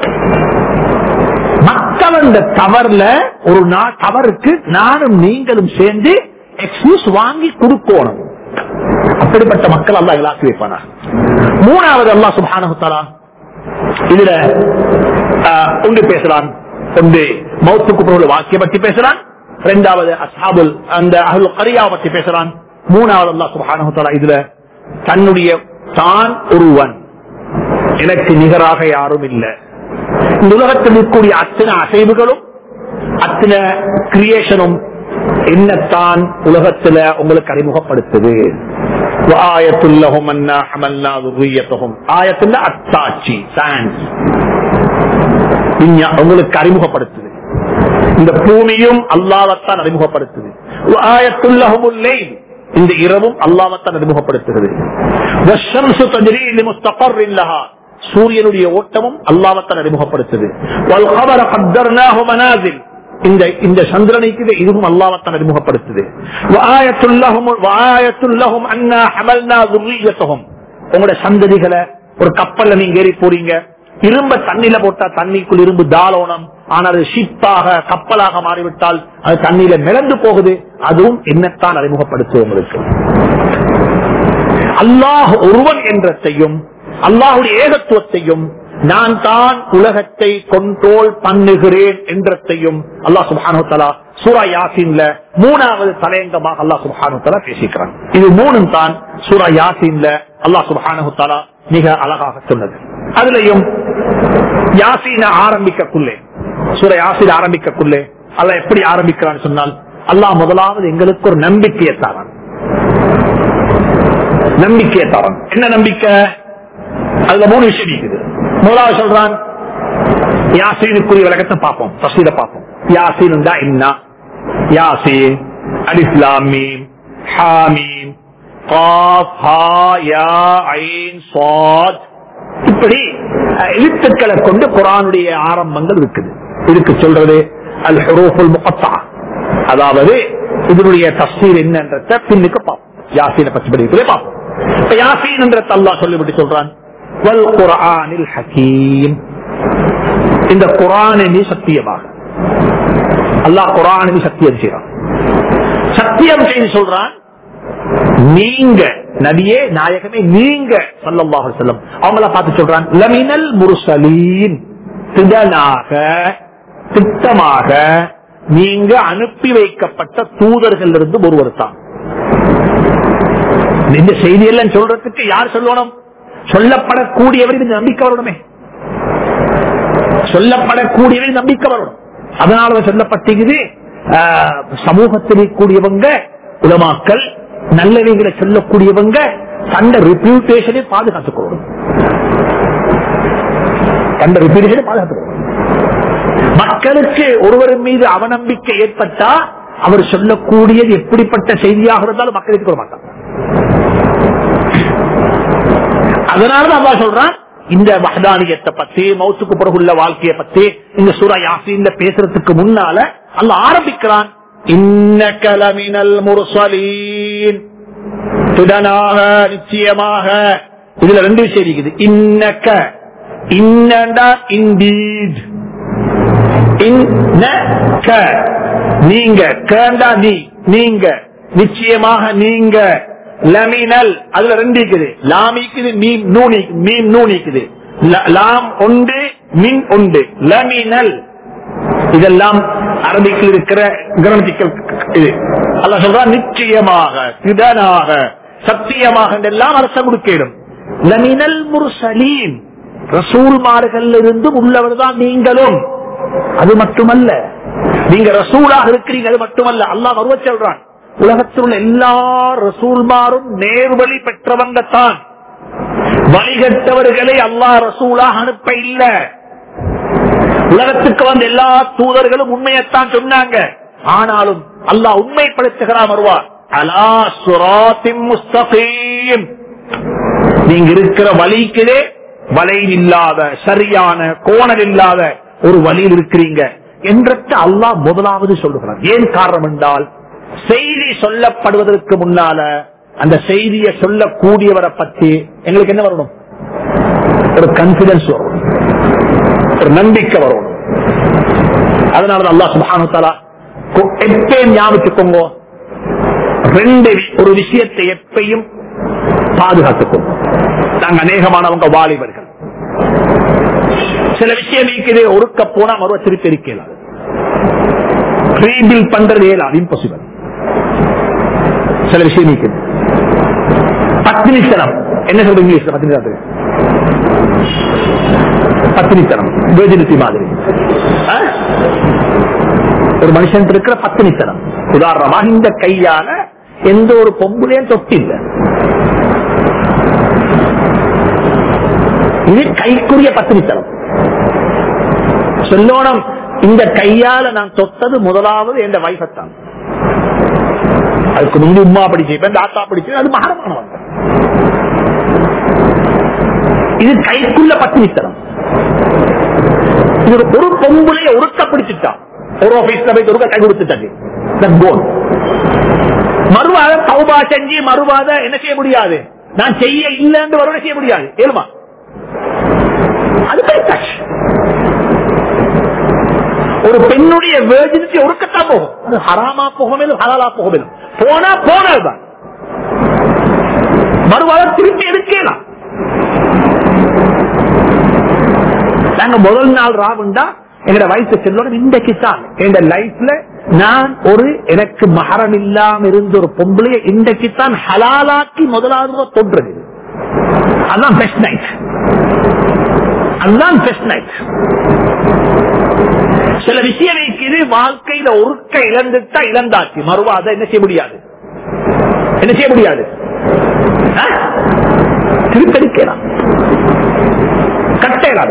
மக்கள் தவறுல ஒரு நாள் தவறுக்கு நானும் நீங்களும் சேர்ந்து எக்ஸ்கியூஸ் வாங்கி கொடுக்கணும் அப்படிப்பட்ட மக்கள் அல்லா இலாக்கி வைப்பானா மூணாவது அல்லா சுபானகுத்தாலா இதுல ஆஹ், ஒன்று பேசுறான் ஒன்று மௌத்துக்கு பிறகு வாக்கிய பற்றி பேசுறான் இரண்டாவது அசாபுல் அந்த அஹ்லுல் கரியாவை பற்றி பேசுறான் மூணாவது அல்லா சுபானகுத்தாலா இதுல தன்னுடைய தான் ஒருவன் எனக்கு நிகராக யாரும் இல்லை இந்த உலகத்தில் இருக்கக்கூடிய அத்தனை அசைவுகளும் அத்தனை கிரியேஷனும் என்னத்தான் உலகத்துல உங்களுக்கு அறிமுகப்படுத்துது ஆயத்துல்லகும் அண்ணா அமல்லா துரியத்தகும் ஆயத்துல அத்தாட்சி சயின்ஸ் உங்களுக்கு அறிமுகப்படுத்துது இந்த பூமியும் அல்லாவத்தான் அறிமுகப்படுத்துது ஆயத்துல்லகும் உள்ளேன் இந்த இரவும் அல்லாவத்தான் அறிமுகப்படுத்துகிறது வஷம்சு தஜ்ரீ லிமுஸ்தகர்ரின் லஹா. சூரியனுடைய ஓட்டமும் அல்லாவத்தான் அறிமுகப்படுத்துது வல் கமர கத்தர்னாஹு மனாசில். இந்த இந்த சந்திரனைக்கு இது இதுவும் அல்லாவத்தான் அறிமுகப்படுத்துது வஆயத்துல்லஹும் வஆயத்துல்லஹும் அன்னா ஹமல்னா ذُرِّيَّتَهُم உங்களோட சந்ததிகளை ஒரு கப்பல்ல நீங்க ஏறி போறீங்க இரும்ப தண்ணில போட்டா தண்ணிக்குள் இரும்பு தாளோனம் ஆனால் அது ஷிப்பாக கப்பலாக மாறிவிட்டால் அது தண்ணியில மிளந்து போகுது அதுவும் என்னத்தான் அறிமுகப்படுத்தும் உங்களுக்கு அல்லாஹ் ஒருவன் என்றத்தையும் அல்லாஹுடைய ஏகத்துவத்தையும் நான் தான் உலகத்தை கொண்டோல் பண்ணுகிறேன் என்றத்தையும் அல்லாஹ் சுபானு தலா சூரா யாசின்ல மூணாவது தலையங்கமாக அல்லாஹ் சுபானு தலா பேசிக்கிறான் இது மூணும் தான் சூரா யாசின்ல அல்லாஹ் சுபானு தலா மிக அழகாக சொன்னது அதுலயும் யாசீன ஆரம்பிக்கக்குள்ளே சூர யாசீன் ஆரம்பிக்கக்குள்ளே அல்லாஹ் எப்படி ஆரம்பிக்கிறான்னு சொன்னால் அல்லாஹ் முதலாவது எங்களுக்கு ஒரு நம்பிக்கையை தரான் நம்பிக்கையை தரான் என்ன நம்பிக்கை அதுல மூணு விஷயம் இருக்குது முதலாவது சொல்றான் யாசீனுக்குரிய விளக்கத்தை பார்ப்போம் தஸ்வீரை பார்ப்போம் யாசீன் என்ன யாசீன் அலிஸ்லாமீம் ஹாமீம் காஃப் ஹா யா ஐன் சாத் இப்படி அஹ், எழுத்துக்களை கொண்டு குரானுடைய ஆரம்பங்கள் இருக்குது இதுக்கு சொல்றது அல் ஹுரூஃபுல் முகத்தா அதாவது இதனுடைய தஸ்தீர் என்னன்றத பின்னுக்கு பார்ப்போம் யாசீனை பற்றி படிக்கிறதே பார்ப்போம் இப்ப யாசீன் என்ற அல்லாஹ் சொல்லிவிட்டு சொல்றான் வல் குர்ஆனில் ஹகீம் இந்த குரானினி சத்தியமாக அல்லாஹ் குரானினி சத்தியம் செய்யறான் சத்தியம் செய்து சொல்றான் நீங்க நபியே நாயகமே நீங்க சல்லல்லாஹு அலைஹி வஸல்லம் அவங்கள பார்த்து சொல்றான் லமினல் முர்சலீன் திடனாக திட்டமாக நீங்க அனுப்பி வைக்கப்பட்ட தூதர்கள் இருந்து ஒருவர் தான் இந்த செய்தியெல்லாம் சொல்றதுக்கு யார் சொல்லணும் சொல்லப்படக்கூடியவர் இது நம்பிக்கை வரணுமே சொல்லப்படக்கூடியவர் நம்பிக்கை வரணும் அதனால சொல்லப்பட்டிருக்குது ஆஹ், சமூகத்தில் கூடியவங்க உலமாக்கள் நல்லவைகளை சொல்லக்கூடியவங்க தந்த ரெப்யூட்டேஷனை பாதுகாத்துக் கொள்ளணும் தந்த ரெப்யூட்டேஷனை பாதுகாத்துக் கொள்ளணும் மக்களுக்கு ஒருவரின் மீது அவநம்பிக்கை ஏற்பட்டா அவர் சொல்லக்கூடியது எப்படிப்பட்ட செய்தியாக இருந்தாலும் மக்கள் ஏற்றுக்கொள்ள மாட்டாங்க அதனாலதான் அல்லா சொல்றான் இந்த வஹதானியத்தை பத்தி மௌத்துக்கு பிறகுள்ள வாழ்க்கையை பத்தி இந்த சூரா யாசின்ல பேசுறதுக்கு முன்னால அல்ல ஆரம்பிக்கிறான் இன்ன கலமினல் முரசலீன் திடனாக நிச்சயமாக இதுல ரெண்டு விஷயம் இருக்குது இன்னக்க இன்னண்டா இண்டீட் இன்னக்க நீங்க கேண்டா நீ நீங்க நிச்சயமாக நீங்க லமினல் அதுல ரெண்டு இருக்குது லாமிக்குது மீம் நூனி மீம் நூனிக்குது ல- லாம் உண்டு மின் உண்டு லமினல் இதெல்லாம் அரபிக்கில் இருக்கிற கிராமத்திக்கல் இது அல்ல சொல்றா நிச்சயமாக திடனாக சத்தியமாக என்றெல்லாம் அரச கொடுக்கிடும் லமினல் முர்சலீன் ரசூல்மார்கள் இருந்து உள்ளவர் தான் நீங்களும் அது மட்டுமல்ல நீங்க ரசூலாக இருக்கிறீங்க அது மட்டுமல்ல அல்லாஹ் வருவ சொல்றான் உலகத்தில் உள்ள எல்லா ரசூல்மாரும் நேர்வழி பெற்றவங்க தான் வழிகட்டவர்களை அல்லாஹ் ரசூலாக அனுப்ப இல்ல உலகத்துக்கு வந்த எல்லா தூதர்களும் உண்மையைத்தான் சொன்னாங்க ஆனாலும் அல்லாஹ் உண்மைப்படுத்துகிறான் வருவார் அலா சுராத்தின் முஸ்தகீம் நீங்க இருக்கிற வழிக்கிலே வலையில் இல்லாத சரியான கோணல் இல்லாத ஒரு வழியில் இருக்கிறீங்க என்றத்தை அல்லாஹ் முதலாவது சொல்லுகிறார் ஏன் காரணம் என்றால் செய்தி சொல்லப்படுவதற்கு முன்னால அந்த செய்தியை சொல்லக்கூடியவரை பற்றி எங்களுக்கு என்ன வரணும் ஒரு கான்பிடன்ஸ் வரணும் ஒரு நம்பிக்கை வரணும் அதனால அல்லாஹ் சுபானு தாலா எப்பயும் ஞாபகத்துக்கோங்க ரெண்டு வி- ஒரு விஷயத்தை எப்பயும் பாதுகாத்துக்கோங்க நாங்க அநேகமானவங்க வாலிபர்கள் சில விஷயம் இருக்குது ஒருக்க போனா மறுவ திருப்பி இருக்கலாம் ரீபில் பண்றது இயலாது இம்பாசிபிள் சில விஷயம் இருக்குது பத்தினித்தனம் என்ன சொல்ற இங்கிலீஷ்ல பத்தினித்தனத்துக்கு பத்தினித்தனம் வேதிருத்தி மாதிரி ஆ? ஒரு மனுஷன் இருக்கிற பத்தினித்தனம் உதாரணமாக இந்த கையால எந்த ஒரு பொம்புலையும் தொட்டில்ல இது கைக்குரிய பத்தினித்தனம் சொல்லணும் இந்த கையால நான் தொட்டது முதலாவது என் வைஃபத்தான் அதுக்கு முந்தி உமா படிச்சு தாத்தா படிச்சு அது மகரமானவங்க இது கைக்குள்ள பத்தினித்தனம் இது ஒரு பொம்புளைய உருட்ட பிடிச்சிட்டான் ஒரு ஆபீஸ்ல போய் ஒரு கை கொடுத்துட்டாங்க மறுவாத தௌபா செஞ்சு மறுவாத என்ன செய்ய முடியாது நான் செய்ய இல்லைன்னு வருவதை செய்ய முடியாது ஏழுமா அது டச் ஒரு பெண்ணுடைய வேர்ஜினிட்டி ஒடுக்கத்தான் போகும் அது ஹராமா போகும் ஹலாலா போகும் போனா போனதுதான் மறுவாத திருப்பி எடுக்கலாம் நாங்க முதல் நாள் ராவுண்டா எங்க வயசு செல்லோட இன்றைக்கு தான் எங்க லைஃப்ல நான் ஒரு எனக்கு மகரம் இல்லாம இருந்த ஒரு பொம்பளைய இன்றைக்கு தான் ஹலாலாக்கி முதலாவது தொன்றது அதுதான் பெஸ்ட் நைட் அதுதான் பெஸ்ட் நைட் சில விஷயம் இருக்குது வாழ்க்கையில ஒருக்க இழந்துட்டா இழந்தாச்சு மறுவா அதை என்ன செய்ய முடியாது என்ன செய்ய முடியாது திருத்தடிக்கலாம் கட்டேலாது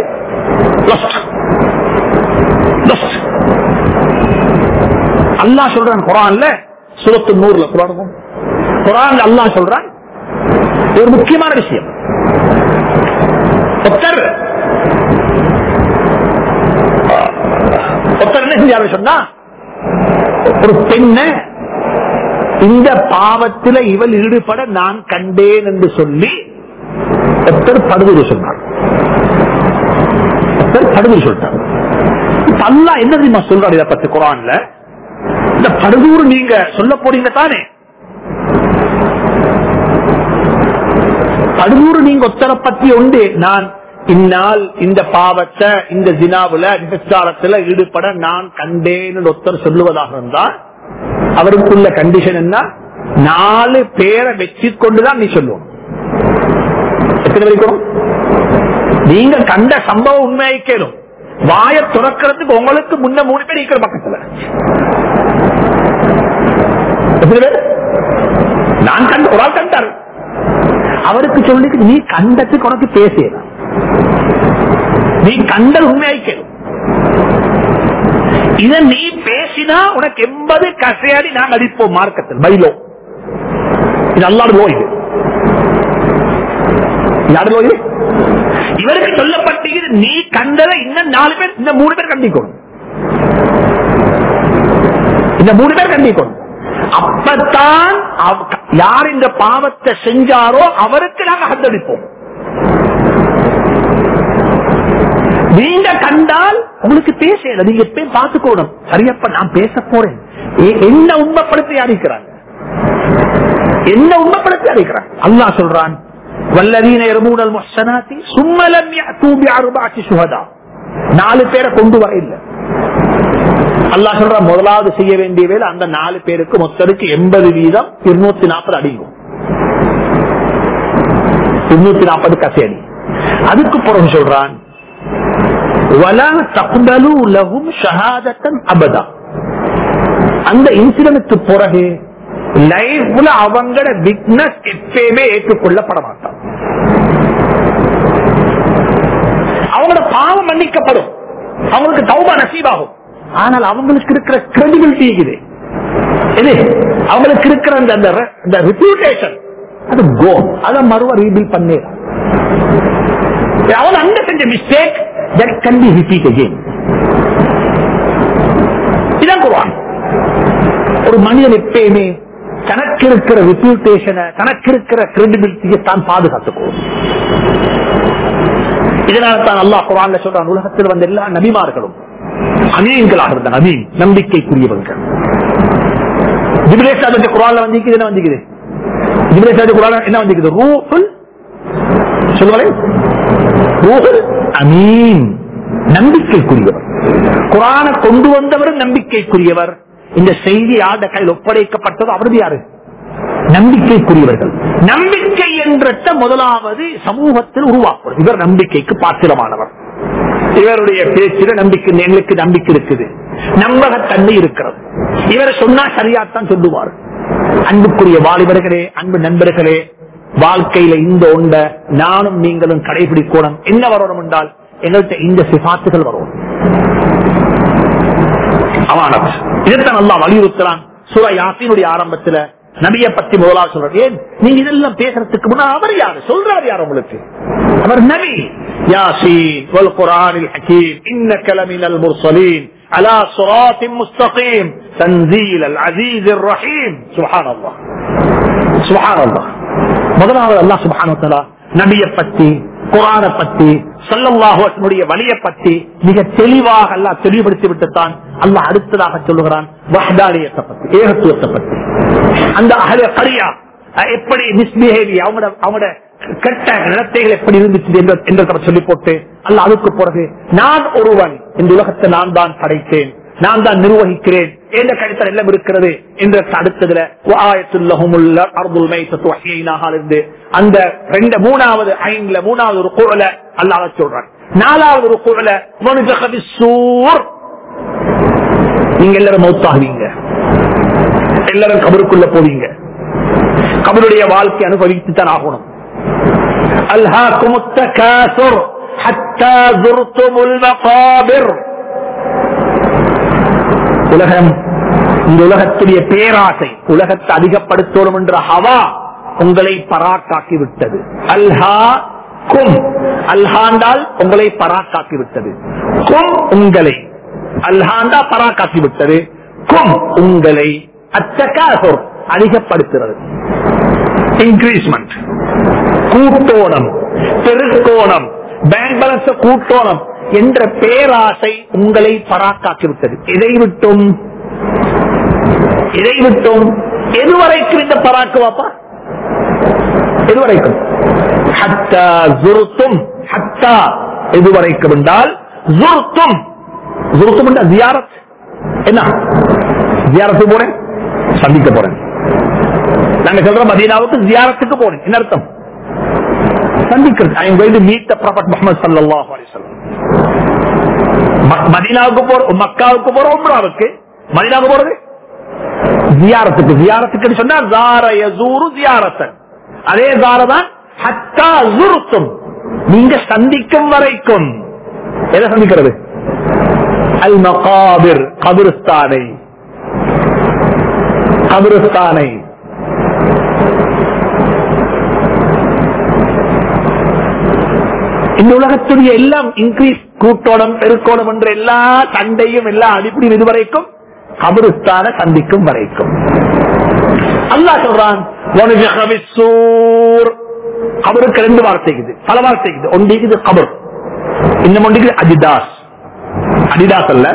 அல்லா சொல்றான் குரான்ல சுரத்து நூறுல குரான் குரான் அல்லா சொல்றான் ஒரு முக்கியமான விஷயம் ஒருத்தர் ஒருத்தர் என்ன செஞ்சாரு சொன்னா ஒரு பெண்ண இந்த பாவத்தில் இவள் ஈடுபட நான் கண்டேன் என்று சொல்லி ஒருத்தர் படுவது சொன்னார் ஒருத்தர் படுவது சொல்லிட்டார் அல்லா என்ன தெரியுமா சொல்றாரு இதை பத்தி குரான்ல இந்த படுதூர் நீங்க சொல்ல போறீங்க தானே படுதூர் நீங்க ஒத்தரை பத்தி உண்டு நான் இந்நாள் இந்த பாவத்தை இந்த ஜினாவுல விபச்சாரத்துல ஈடுபட நான் கண்டேன் ஒருத்தர் சொல்லுவதாக இருந்தால் அவருக்குள்ள கண்டிஷன் என்ன நாலு பேரை வச்சு கொண்டுதான் நீ சொல்லுவோம் எத்தனை வரைக்கும் நீங்க கண்ட சம்பவம் உண்மையை கேளும் வாய துறக்கிறதுக்கு உங்களுக்கு முன்ன மூணு பேர் இருக்கிற பக்கத்துல எத்தனை பேர் நான் கண்டு ஒரு ஆள் கண்டாரு அவருக்கு சொல்லி நீ கண்டத்துக்கு உனக்கு பேசியதான் நீ கண்டல் உண்மையை கேளும் இத நீ பேசினா உனக்கு எண்பது கசையாடி நாங்க அடிப்போம் மார்க்கத்தில் பைலோ இது அல்லாடு லோய் யாரு லோய் இவருக்கு சொல்லப்பட்டது நீ கண்டதை இன்னும் நாலு பேர் இந்த மூணு பேர் கண்டிக்கணும் இந்த மூணு பேர் கண்டிக்கணும் அப்பத்தான் யார் இந்த பாவத்தை செஞ்சாரோ அவருக்கு நாங்க ஹத்தடிப்போம் நீங்க கண்டால் உங்களுக்கு பேசல நீங்க எப்பயும் பார்த்துக்கோணும் சரியப்ப நான் பேச போறேன் என்ன உண்மைப்படுத்தி அறிக்கிறாங்க என்ன உண்மைப்படுத்தி அறிக்கிறாங்க அல்லா சொல்றான் வல்லதீன எருமூடல் மொசனாத்தி சும்மலம் தூபி அருபாட்சி சுகதா நாலு பேரை கொண்டு வர இல்லை அல்லா சொல்ற முதலாவது செய்ய வேண்டிய வேலை அந்த நாலு பேருக்கு மொத்தருக்கு எண்பது வீதம் இருநூத்தி நாற்பது அடிக்கும் இருநூத்தி நாற்பது கசை அடி அதுக்கு பிறகு சொல்றான் அந்த இன்சிடென்ட்க்கு பிறகு லைஃப்ல அவங்களோட விக்னஸ் எப்பயுமே ஏற்றுக்கொள்ளப்பட மாட்டான் அவங்களோட பாவம் மன்னிக்கப்படும் அவங்களுக்கு தௌபா நசீவாகும் ஆனால் அவங்களுக்கு இருக்கிற கிரெடிபிலிட்டி இருக்குது இது அவங்களுக்கு இருக்கிற அந்த ரெப்யூட்டேஷன் அது கோ அதை மறுவ ரீபில் பண்ணே அவன் அங்க செஞ்ச mistake that can be repeat again. இதான் குருவான் ஒரு மனிதன் எப்பயுமே தனக்கு இருக்கிற ரெப்யூட்டேஷனை தனக்கு இருக்கிற கிரெடிபிலிட்டியை தான் பாதுகாத்துக்கணும் இதனால தான் அல்லா குரான்ல சொல்றான் உலகத்தில் வந்த எல்லா நபிமார்களும் அமீன்களாக இருந்த நபீன் நம்பிக்கைக்குரியவர்கள் ஜிபிரேஷ் குரான்ல வந்திக்குது என்ன வந்திக்குது ஜிபிரேஷ் குரான் என்ன வந்திக்குது ரூஃபுல் சொல்லுவாங்க ரூஹுல் அமீன் நம்பிக்கைக்குரியவர் குரான கொண்டு வந்தவர் நம்பிக்கைக்குரியவர் இந்த செய்தி யாருட கையில் ஒப்படைக்கப்பட்டது அவரது யாரு நம்பிக்கைக்குரியவர்கள் நம்பிக்கை என்ற முதலாவது சமூகத்தில் உருவாக்கும் இவர் நம்பிக்கைக்கு பாத்திரமானவர் இவருடைய பேச்சில நம்பிக்கை எங்களுக்கு நம்பிக்கை இருக்குது நம்பகத்தன்மை இருக்கிறது இவர் சொன்னா சரியாத்தான் சொல்லுவார் அன்புக்குரிய வாலிபர்களே அன்பு நண்பர்களே வாழ்க்கையில இந்த ஒண்ட நானும் நீங்களும் கடைபிடிக்கணும் என்ன வரணும் என்றால் எங்கள்கிட்ட இந்த சிபாத்துகள் வரும் அவானத் இதைத்தான் நல்லா வலியுறுத்துறான் சுர யாசினுடைய ஆரம்பத்துல நபிய பத்தி முதலாவது சொல்றாரு ஏன் நீங்க இதெல்லாம் பேசுறதுக்கு முன்னா அவர் யாரு சொல்றாரு யார் உங்களுக்கு அவர் நபி யாசீன் வல் குரானில் ஹக்கீம் இன்ன கலமினல் முர்சலீன் على صراط مستقيم تنزيل العزيز الرحيم سبحان الله سبحان الله முதலாவது அல்லாஹ் சுபஹானஹு நபிய பத்தி குரான பத்தி சல்லல்லாஹுடைய வழியை பத்தி மிக தெளிவாக அல்லாஹ் தெளிவுபடுத்தி விட்டுத்தான் அல்லாஹ் அடுத்ததாக சொல்லுகிறான் வஹ்தானியத்தை பத்தி ஏகத்துவத்தை பத்தி அந்த அகல கரியா எப்படி மிஸ்பிஹேவியர் அவங்களோட அவங்களோட கெட்ட நடத்தைகள் எப்படி இருந்துச்சு என்று என்று சொல்லி போட்டு அல்ல அதுக்கு பிறகு நான் ஒருவன் இந்த உலகத்தை நான் தான் படைத்தேன் நான் தான் நிர்வகிக்கிறேன் எந்த கழித்தல் எல்லாம் இருக்கிறது என்ற அடுத்ததுல இருந்து அந்த ரெண்டு மூணாவது ஐந்துல மூணாவது ஒரு குழல அல்லாத சொல்றான் நாலாவது ஒரு குழல சூர் நீங்க எல்லாரும் மௌத்தாகுவீங்க எல்லாரும் கபருக்குள்ள போவீங்க கபருடைய வாழ்க்கை அனுபவித்து தான் ஆகணும் ألهاكم التكاثر حتى زرتم المقابر உலகம் இந்த உலகத்துடைய பேராசை உலகத்தை அதிகப்படுத்தணும் என்ற ஹவா உங்களை பராக்காக்கி விட்டது அல்ஹா கும் அல்ஹாண்டால் உங்களை பராக்காக்கி விட்டது கும் உங்களை அல்ஹாண்டா பராக்காக்கி விட்டது கும் உங்களை அத்தகாசோர் அதிகப்படுத்துறது இன்க்ரீஸ்மெண்ட் கூட்டோணம் பெருக்கோணம் பேங்க் பேலன்ஸ் கூட்டோணம் என்ற பேராசை உங்களை பராக்காக்கி விட்டது இதை விட்டும் இதை விட்டும் எதுவரைக்கும் இந்த பராக்கு வாப்பா எதுவரைக்கும் ஹத்தா ஜுருத்தும் ஹத்தா எதுவரைக்கும் என்றால் ஜுருத்தும் ஜுருத்தும் என்றால் ஜியாரத் என்ன ஜியாரத்து போறேன் சந்திக்க போறேன் நாங்க சொல்ற மதீனாவுக்கு ஜியாரத்துக்கு போனேன் என்ன அர்த்தம் சந்திக்கிறது I am going to meet the prophet Muhammad ஸல்லல்லாஹு அலைஹி வஸல்லம் மதீனாவுக்கு போற மக்காவுக்கு போற உம்ராவுக்கு மதீனாவுக்கு போறது ஜியாரத்துக்கு ஜியாரத்துக்கு சொன்னா ஜார யசூரு ஜியாரத்தன் அதே ஜார தான் ஹத்தா ஜுருத்தும் நீங்க சந்திக்கும் வரைக்கும் எதை சந்திக்கிறது அல் மகாபிர் கபிரிஸ்தானை கபிரிஸ்தானை இந்த உலகத்துடைய எல்லாம் இன்க்ரீஸ் கூட்டோடம் பெருக்கோணம் என்ற எல்லா சண்டையும் எல்லா அடிப்படையும் இதுவரைக்கும் கபிரிஸ்தான சந்திக்கும் வரைக்கும் அல்லாஹ் சொல்றான் கபருக்கு ரெண்டு வார்த்தை இது பல வார்த்தை இது ஒன்றைக்கு இது கபர் இன்னும் ஒன்றைக்கு அஜிதாஸ் அஜிதாஸ் அல்ல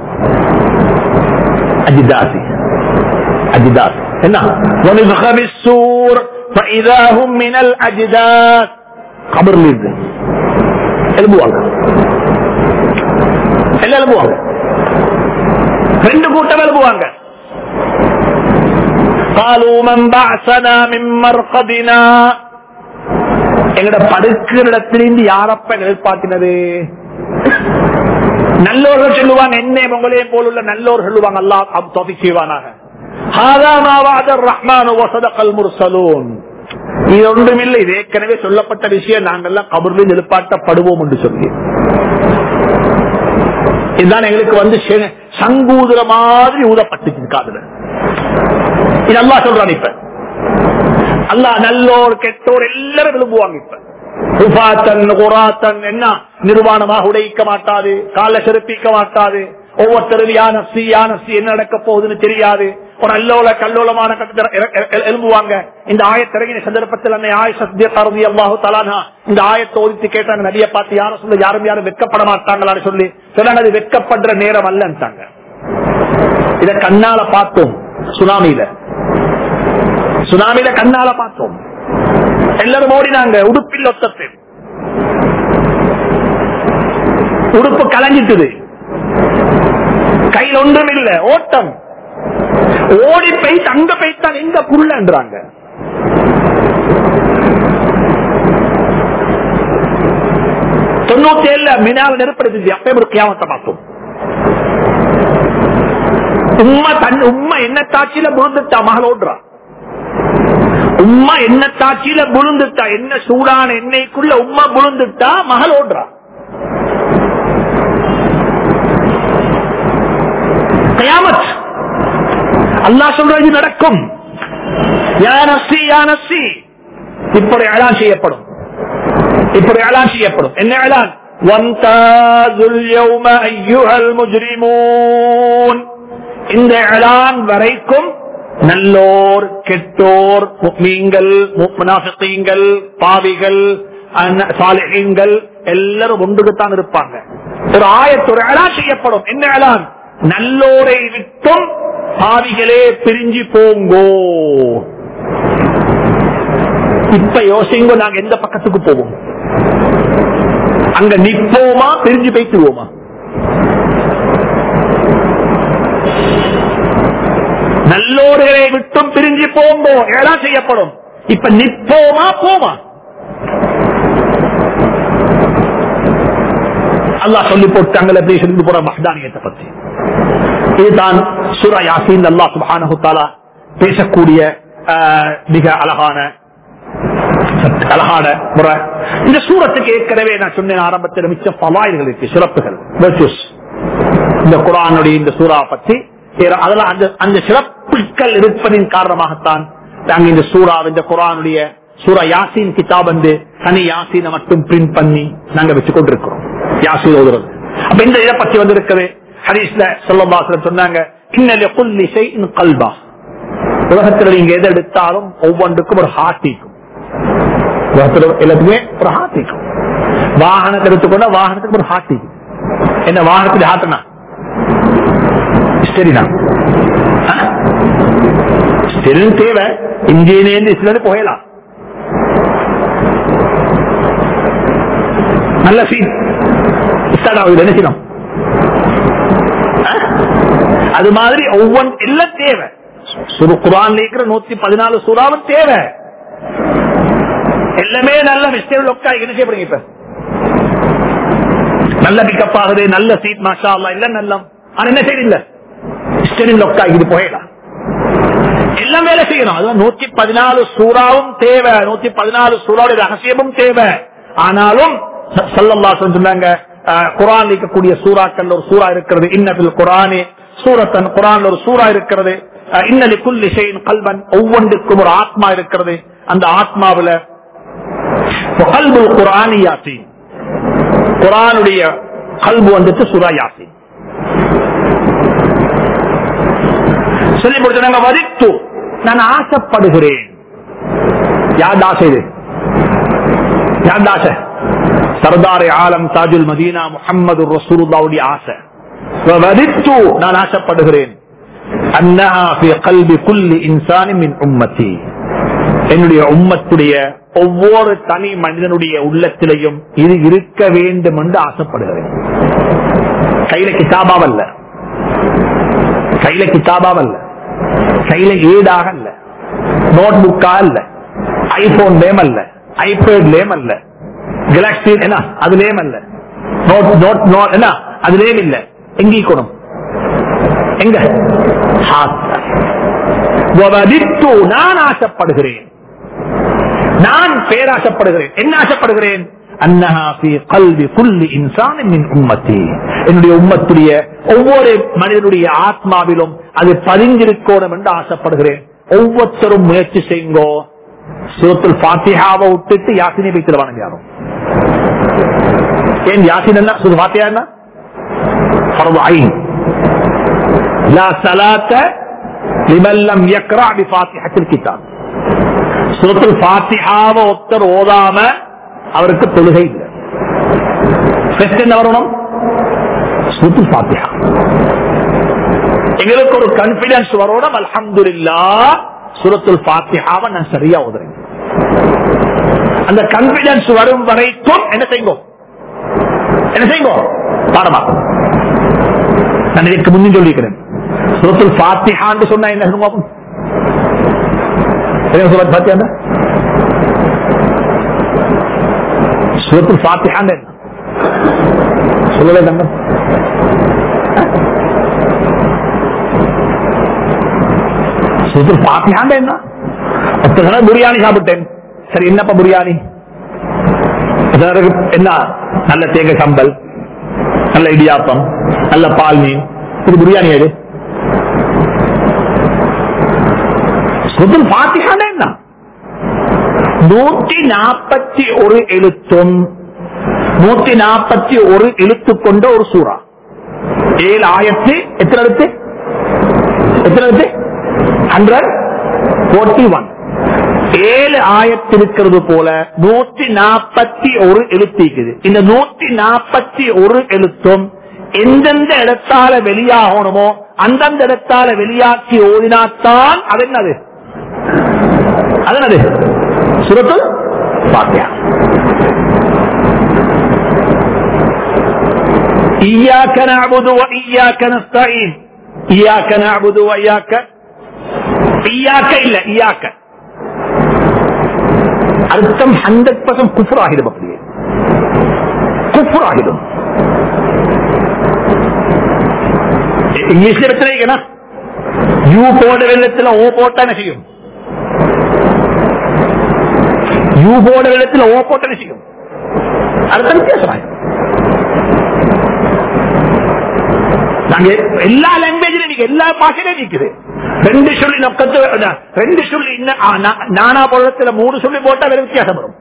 அஜிதாசி அஜிதாஸ் என்ன ونفخ بالسور فإذا هم من الأجداث கபர்ல இருந்து எழுப்புவாங்க எல்லாம் எழுப்புவாங்க ரெண்டு கூட்டம் எழுப்புவாங்க قالوا من بعثنا من مرقدنا எங்கட படுக்கிற இடத்திலிருந்து யாரப்ப எதிர்பார்த்தினது நல்லோர்கள் சொல்லுவாங்க என்ன உங்களையும் போல உள்ள நல்லோர் சொல்லுவாங்க அல்லாஹ் தோஃபிக் செய்வானாக هذا ما وعد الرحمن وصدق المرسلون இது ஒன்றுமில்லை இது ஏற்கனவே சொல்லப்பட்ட விஷயம் நாங்கெல்லாம் கபர்லில் எழுப்பாட்டப்படுவோம் என்று சொல்லி இதுதான் எங்களுக்கு வந்து சங்கூதுற மாதிரி ஊதப்பட்டு காதுல இது அல்லா சொல்றான் இப்ப அல்லா நல்லோர் கெட்டோர் எல்லாரும் விரும்புவாங்க இப்ப என்ன நிர்வாணமாக உடைக்க மாட்டாது கால செருப்பிக்க மாட்டாது ஒவ்வொருத்தரும் யானசி யானசி என்ன நடக்க போகுதுன்னு தெரியாது ஒரு அல்லோல கல்லோலமான கட்டத்தில் எழும்புவாங்க இந்த ஆயத்திறங்கின சந்தர்ப்பத்தில் அன்னை ஆயுஷி அல்லாஹு தலானா இந்த ஆயத்தை ஒதுத்து கேட்டாங்க நதியை பார்த்து யாரும் சொல்லி யாரும் யாரும் வெக்கப்பட மாட்டாங்களான்னு சொல்லி சொன்னாங்க அது வெக்கப்படுற நேரம் அல்லன்ட்டாங்க இத கண்ணால பார்த்தோம் சுனாமியில சுனாமியில கண்ணால பார்த்தோம் எல்லாரும் ஓடினாங்க உடுப்பில் ஒத்தத்து உடுப்பு கலஞ்சிட்டுது கையில் ஒன்றும் இல்ல ஓட்டம் ஓடி போய் அங்க போய்த்தான் எங்க புள்ளன்றாங்க தொண்ணூத்தி ஏழுல மினால் நெருப்படுத்தி அப்பே ஒரு கியாமத்தை பார்த்தோம் உம்மா தன் உம்மா என்ன தாட்சியில புழுந்துட்டா மகள் ஓடுறா உம்மா என்ன தாட்சியில புழுந்துட்டா என்ன சூடான எண்ணெய்க்குள்ள உம்மா புழுந்துட்டா மகள் ஓடுறா கயாமத் அல்லா சொல்றது நடக்கும் யானசி யானசி இப்படி அலான் செய்யப்படும் இப்படி அலான் செய்யப்படும் என்ன அலான் وامتازوا اليوم أيها المجرمون இந்த எலான் வரைக்கும் நல்லோர் கெட்டோர் முக்மீன்கள் முனாஃபிகீன்கள் பாவிகள் அன்ன- சாலிஹீன்கள் எல்லாரும் ஒன்றுக்குத்தான் இருப்பாங்க ஒரு ஆயத்தொரு எலான் செய்யப்படும் என்ன எலான் நல்லோரை விட்டும் பாவிகளே பிரிஞ்சு போங்கோ இப்ப யோசிங்க நாங்க எந்த பக்கத்துக்கு போவோம் அங்க நிப்போமா பிரிஞ்சு போய்த்துருவோமா நல்லோர்களை விட்டும் பிரிஞ்சு போங்கோ எல்லாம் செய்யப்படும் இப்ப நிப்போமா போமா அல்லாஹ் சொல்லி போட்டாங்களே அப்படி சொல்லி போற மஹ்தானியத்தை பத்தி இதுதான் சூரா யாசீன் அல்லாஹ் சுப்ஹானஹு தஆலா பேசக்கூடிய ஆஹ், மிக அழகான அழகான முறை இந்த சூரத்துக்கு ஏற்கனவே நான் சொன்னேன் ஆரம்பத்தில் மிச்ச பலாய்கள் இருக்கு சிறப்புகள் virtues. இந்த குரானுடைய இந்த சூறா பத்தி ஏற- அதெல்லாம் அந்த அந்த சிறப்புகள் இருப்பதின் காரணமாகத்தான் நாங்க இந்த சூறா இந்த குரானுடைய சூரா யாசின் கிதாப் வந்து தனி யாசீனை மட்டும் பிரிண்ட் பண்ணி நாங்க வச்சு கொண்டிருக்கிறோம் யாசின் ஓதுறது அப்ப இந்த இதை பத்தி வந்து இருக்குது ஹரீஸ்ல சொல்லபாசன் சொன்னாங்க இன்னல குல்லி ஷைஇன் கல்பா உலகத்துல நீங்க எதை எடுத்தாலும் ஒவ்வொன்றுக்கும் ஒரு ஹார்ட் இருக்கும் உலகத்துல எல்லாத்துக்குமே ஒரு ஹார்ட் இருக்கும் வாகனத்தை எடுத்துக்கொண்டா வாகனத்துக்கு ஒரு ஹார்ட் இருக்கும் என்ன வாகனத்துக்கு ஹார்ட்னா சரிண்ணா ஸ்டெரின் தேவை இன்ஜினியர் இதுல போகலாம் நல்ல சீட் ஸ்டார்ட் ஆகுது என்ன செய்யணும் ஆ? அது மாதிரி ஒவ்வொன் எல்லாம் தேவை சுரு குரான் இருக்கிற நூத்தி பதினாலு சூறாவும் தேவை எல்லாமே நல்ல மிஸ்டேக் லொக்கா என்ன செய்யப்படுங்க இப்ப நல்ல பிக்கப் ஆகுது நல்ல சீட் மாஷா அல்லா இல்ல நல்ல ஆனா என்ன செய்யல ஸ்டெரிங் லொக்கா இது போயிடலாம் எல்லாம் வேலை செய்யணும் அதுவும் நூத்தி பதினாலு சூறாவும் தேவை நூத்தி பதினாலு சூறாவுடைய ரகசியமும் தேவை ஆனாலும் சல்லல்லாசன் சொன்னாங்க அஹ், குரான் இருக்கக்கூடிய சூறாக்கள் ஒரு சூறா இருக்கிறது இன்னபில் குரானே சூரத்தன் குரான் ஒரு சூறா இருக்கிறது அஹ், இன்னலி குல்லி ஷைன் கல்வன் ஒவ்வொன்றுக்கும் ஒரு ஆத்மா இருக்கிறது அந்த ஆத்மாவுல கல்புல் குரானி யாசின் குரானுடைய கல்பு வந்துட்டு சுரா யாசின் சொல்லி கொடுத்தாங்க வதித்து நான் ஆசைப்படுகிறேன் யார் ஆசை இது யார் ஆசை சர்தார் ஆலம் தாஜுல் மதீனா முகமது ரசூலுல்லாவுடைய ஆசை வதித்து நான் ஆசைப்படுகிறேன் அன்னஹா ஃபி கல்பி குல்லி இன்சானி மின் உம்மத்தி என்னுடைய உம்மத்துடைய ஒவ்வொரு தனி மனிதனுடைய உள்ளத்திலையும் இது இருக்க வேண்டும் என்று ஆசைப்படுகிறேன் கையில கிதாபாவல்ல கையில கிதாபாவல்ல கையில ஏடாக அல்ல நோட் புக்கா அல்ல ஐபோன் லேம் அல்ல ஐபேட் லேம் அல்ல கெலாக்சி என்ன அதுலேயும் அல்ல நோட் நோட் நோட் என்ன அதுலேயும் இல்ல எங்கீக்கணும் எங்க ஹாத். வவதித்து நான் ஆசைப்படுகிறேன் நான் பேராசைப்படுகிறேன் என்ன ஆசைப்படுகிறேன் அன்னஹா ஃபீ கல்வி குல்லி இன்சான் மின் உம்மத்தி என்னுடைய உம்மத்துடைய ஒவ்வொரு மனிதனுடைய ஆத்மாவிலும் அது பதிஞ்சிருக்கணும் என்று ஆசைப்படுகிறேன் ஒவ்வொருத்தரும் முயற்சி செய்யுங்கோ சூரத்துல் பாத்தியாவை விட்டுட்டு யாசினை வைத்திருவானுங்க யாரும் ஏன் யாசின் என்ன சுரு பாத்தியா என்ன فرض عين لا صلاة لمن لم يقرأ بفاتحة الكتاب சுரத்தில் பாத்தியாவ ஒருத்தர் ஓதாம அவருக்கு தொழுகை இல்லை First என்ன வரணும் சுரத்தில் பாத்தியா எங்களுக்கு ஒரு கான்பிடன்ஸ் வரணும் அல்ஹம்துலில்லா சுரத்துல் பாத்தியாவை நான் சரியா ஓதுறேன் அந்த கான்பிடன்ஸ் வரும் வரைக்கும் என்ன செய்யுங்க என்ன செய்யுங்க பாடமா நான் இதற்கு முன்னும் சொல்லியிருக்கிறேன் சுரத்துல் பாத்தியான்னு சொன்னா என்ன சொல்லுங்க என்ன சூரத் பாத்தியா சூரத்துல் பாத்தியான்னு என்ன சொல்லவே தங்க சூரத்துல் பாத்தியான்னு என்ன பத்து தடவை பிரியாணி சாப்பிட்டேன் சரி என்னப்பா பிரியாணி சிலருக்கு என்ன நல்ல தேங்காய் சம்பல் நல்ல இடியாப்பம் நல்ல பால் மீன் இது பிரியாணி எது சுதன் பாத்தியான என்ன நூற்றி நாற்பத்தி ஒரு எழுத்தும் நூத்தி நாற்பத்தி ஒரு இழுத்து கொண்ட ஒரு சூறா ஏழு ஆயிரத்தி எத்தனை எழுத்து எத்தனை எழுத்து ஹண்ட்ரட் போர்ட்டி ஒன் ஏழு ஆயத்து இருக்கிறது போல நூத்தி நாற்பத்தி ஒரு எழுத்து இருக்குது இந்த நூத்தி நாற்பத்தி ஒரு எழுத்தும் எந்தெந்த இடத்தால வெளியாகணுமோ அந்தந்த இடத்தால வெளியாக்கி ஓதினாத்தான் அது என்னது அது என்னது சுரத்து பாத்தியா إياك نعبد وإياك نستعين إياك نعبد وإياك إياك إلا إياك அர்த்தம் ஹண்ட்ரட் பர்சன்ட் குஃபர் ஆகிடும் அப்படியே குஃபர் ஆகிடும் இங்கிலீஷ்ல பிரச்சனை யூ போட வெள்ளத்துல ஓ போட்டா என்ன செய்யும் யூ போட வெள்ளத்துல ஓ போட்டா என்ன செய்யும் அர்த்தம் வித்தியாசமாயிடும் நாங்க எல்லா லாங்குவேஜ்லயும் நீங்க எல்லா பாஷையிலும் நிக்குது ரெண்டு சொல்லி நொக்கத்து ரெண்டு சொல்லி இன்ன- ஆ, நா- நானா பொருளத்துல மூணு சொல்லி போட்டா வேற வித்தியாசம் வரும்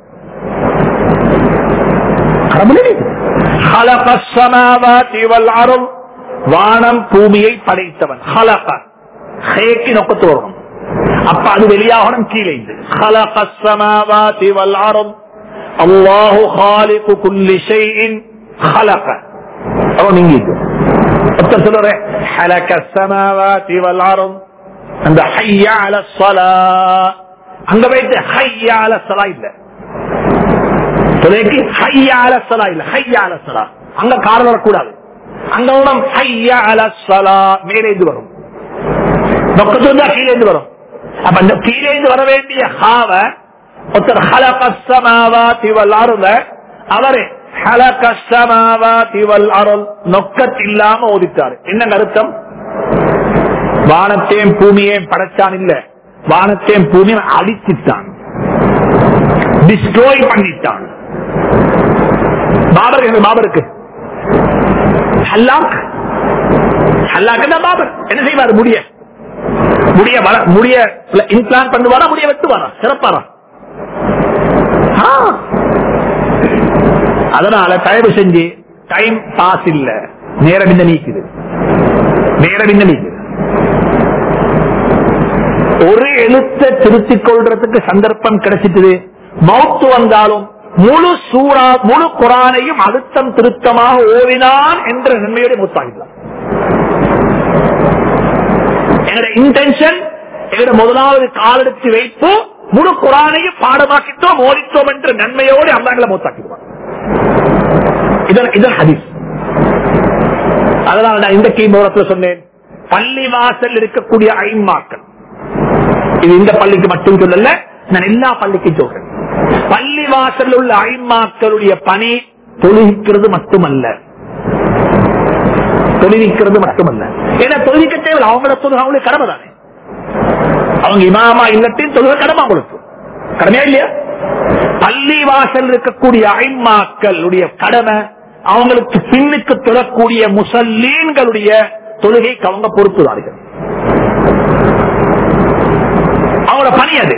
கடவுளே நிக்குது. خلق السماوات والأرض. வானம் பூமியை படைத்தவன் ஹலக ஹேக்கு நொக்கத்து வரும் அப்ப அது வெளியாகணும் கீழே இருந்து خلق السماوات والأرض. الله خالق كل شيء خلق அவன் நீங்க இது. ஒருத்தர் சொல்ற حلق السماوات والأرض அந்த ஹைய அல ஸலா அங்க போயிட்டு ஹைய அல ஸலா இல்ல தொலைக்கு ஹைய அல ஸலா இல்ல ஹைய அல ஸலா அங்க கார் வரக்கூடாது அங்க உடம் ஹைய அல ஸலா மேலே இருந்து வரும் நொக்கத்து வந்தா கீழே இருந்து வரும் அப்ப அந்த கீழே இருந்து வர வேண்டிய ஹாவ ஒருத்தர் ஹலக ஸமாவாதி வல் அர்த அவரே ஹலக ஸமாவாதி வல் அர்த் நொக்கத் இல்லாம ஓதிட்டாரு என்ன அர்த்தம் வானத்தையும் பூமியையும் படைச்சான் இல்ல வானத்தையும் பூமியும் அழிச்சிட்டான் டிஸ்ட்ரோய் பண்ணிட்டான் பாபர் என்ன பாபருக்கு ஹல்லாக் ஹல்லாக்கு தான் பாபர் என்ன செய்வார் முடிய முடிய வள- முடிய இன்பிளான் பண்ணுவாரா முடிய வெட்டுவாரா சிறப்பாரா ஆ. அதனால தயவு செஞ்சு டைம் பாஸ் இல்ல நேரம் இந்த நீக்குது நேரம் இந்த நீக்குது ஒரு எழுத்தை திருத்திக் கொள்றதுக்கு சந்தர்ப்பம் கிடைச்சிட்டது மௌத்து வந்தாலும் முழு சூறா முழு குரானையும் அழுத்தம் திருத்தமாக ஓவினான் என்ற நன்மையோட மூத்தாகிடலாம் எங்களோட இன்டென்ஷன் எங்களோட முதலாவது காலெடுத்து வைப்பு முழு குரானையும் பாடமாக்கிட்டோம் ஓடித்தோம் என்ற நன்மையோடு அல்லாங்களை மூத்தாக்கிடுவான் இதன் இதன் ஹதீஸ் அதனால நான் இந்த கீமோரத்தில் சொன்னேன் பள்ளி வாசல் இருக்கக்கூடிய ஐம்மாக்கள் இது இந்த பள்ளிக்கு மட்டும் சொல்லல நான் எல்லா பள்ளிக்கும் சொல்றேன் பள்ளி வாசல் உள்ள ஐம்மாக்களுடைய பணி தொழுகிக்கிறது மட்டுமல்ல தொழுவிக்கிறது மட்டுமல்ல ஏன்னா தொழுவிக்க தேவை அவங்களோட தொழுகை அவங்களுக்கு கடமை தானே அவங்க இமாமா இல்லத்தையும் தொழுகை கடமை அவங்களுக்கு கடமையா இல்லையா பள்ளி வாசல் இருக்கக்கூடிய ஐம்மாக்களுடைய கடமை அவங்களுக்கு பின்னுக்கு தொழக்கூடிய முசல்லீன்களுடைய தொழுகைக்கு அவங்க பொறுப்புதார்கள் அவங்களோட பணி அது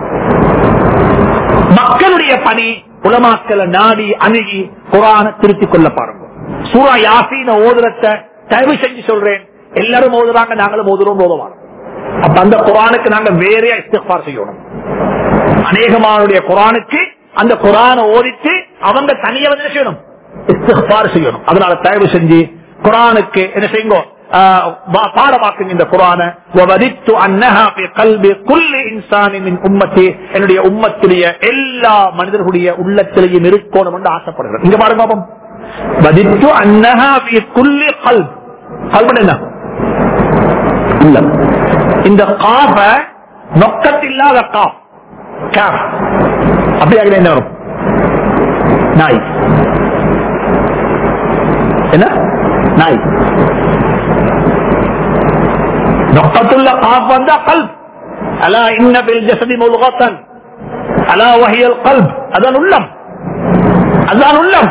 மக்களுடைய பணி உலமாக்களை நாடி அணுகி குரான திருத்திக் கொள்ள பாருங்க சூரா யாசீன ஓதுறத தயவு செஞ்சு சொல்றேன் எல்லாரும் ஓதுறாங்க நாங்களும் ஓதுறோம் ஓதுவாங்க அப்ப அந்த குரானுக்கு நாங்க வேற இஸ்திஃபார் செய்யணும் அநேகமானுடைய குரானுக்கு அந்த குரானை ஓதித்து அவங்க தனியா வந்து என்ன செய்யணும் இஸ்திஃபார் செய்யணும் அதனால தயவு செஞ்சு குரானுக்கு என்ன செய்யுங்க ஆஹ், பா- பாடமாக்குங்க இந்த குரான وَوَدِدْتُ أَنَّهَا فِي قَلْبِ كُلِّ إِنسَانٍ مِنْ أُمَّتِي என்னுடைய உம்மத்துடைய எல்லா மனிதர்களுடைய உள்ளத்திலேயும் இருக்கணும் என்று ஆசைப்படுகிறேன் இங்க பாருங்க பாப்போம் வதித்து அன்னஹா في كل قلب قلب என்ன உள்ளம் இந்த காப நொக்கத்தில்லாத காப் காப் அப்படியாக என்ன வரும் நாய் என்ன நாய் நொக்கத்துள்ள காப் வந்தா கல்ப் அலா இன்ன பில் ஜசதி முல்கத்தன் அலா வஹியல் கல்ப் அதான் உள்ளம் அதான் உள்ளம்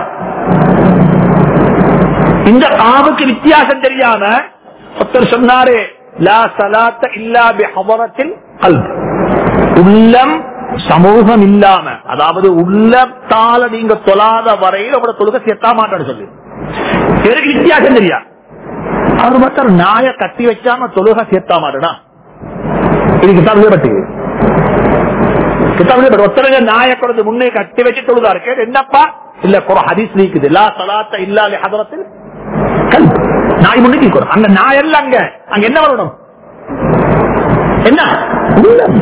இந்த காவுக்கு வித்தியாசம் தெரியாம ஒருத்தர் சொன்னாரு லா சலாத்த இல்லா பி ஹவரத்தில் கல்ப் உள்ளம் சமூகம் இல்லாம அதாவது உள்ளத்தால நீங்க தொழாத வரையில் உங்களோட தொழுகை சேர்த்தா மாட்டான்னு சொல்லி எனக்கு வித்தியாசம் தெரியா அவர் மட்டும் நாய கட்டி வச்சாம தொழுகை சேர்த்தா மாட்டனா இது கிட்டாபே பட்டி கிட்டாபே பட்டி ஒத்தரங்க நாய குறைஞ்சு முன்னே கட்டி வச்சு தொழுதா இருக்கு என்னப்பா இல்ல குறை ஹதீஸ் நீக்குது லா சலாத்த இல்லாத ஹதரத்தில் கல் நாய் முன்னுக்கு நிற்கும் அங்க நாய் எல்லாம் அங்க அங்க என்ன வரணும் என்ன உள்ளம்.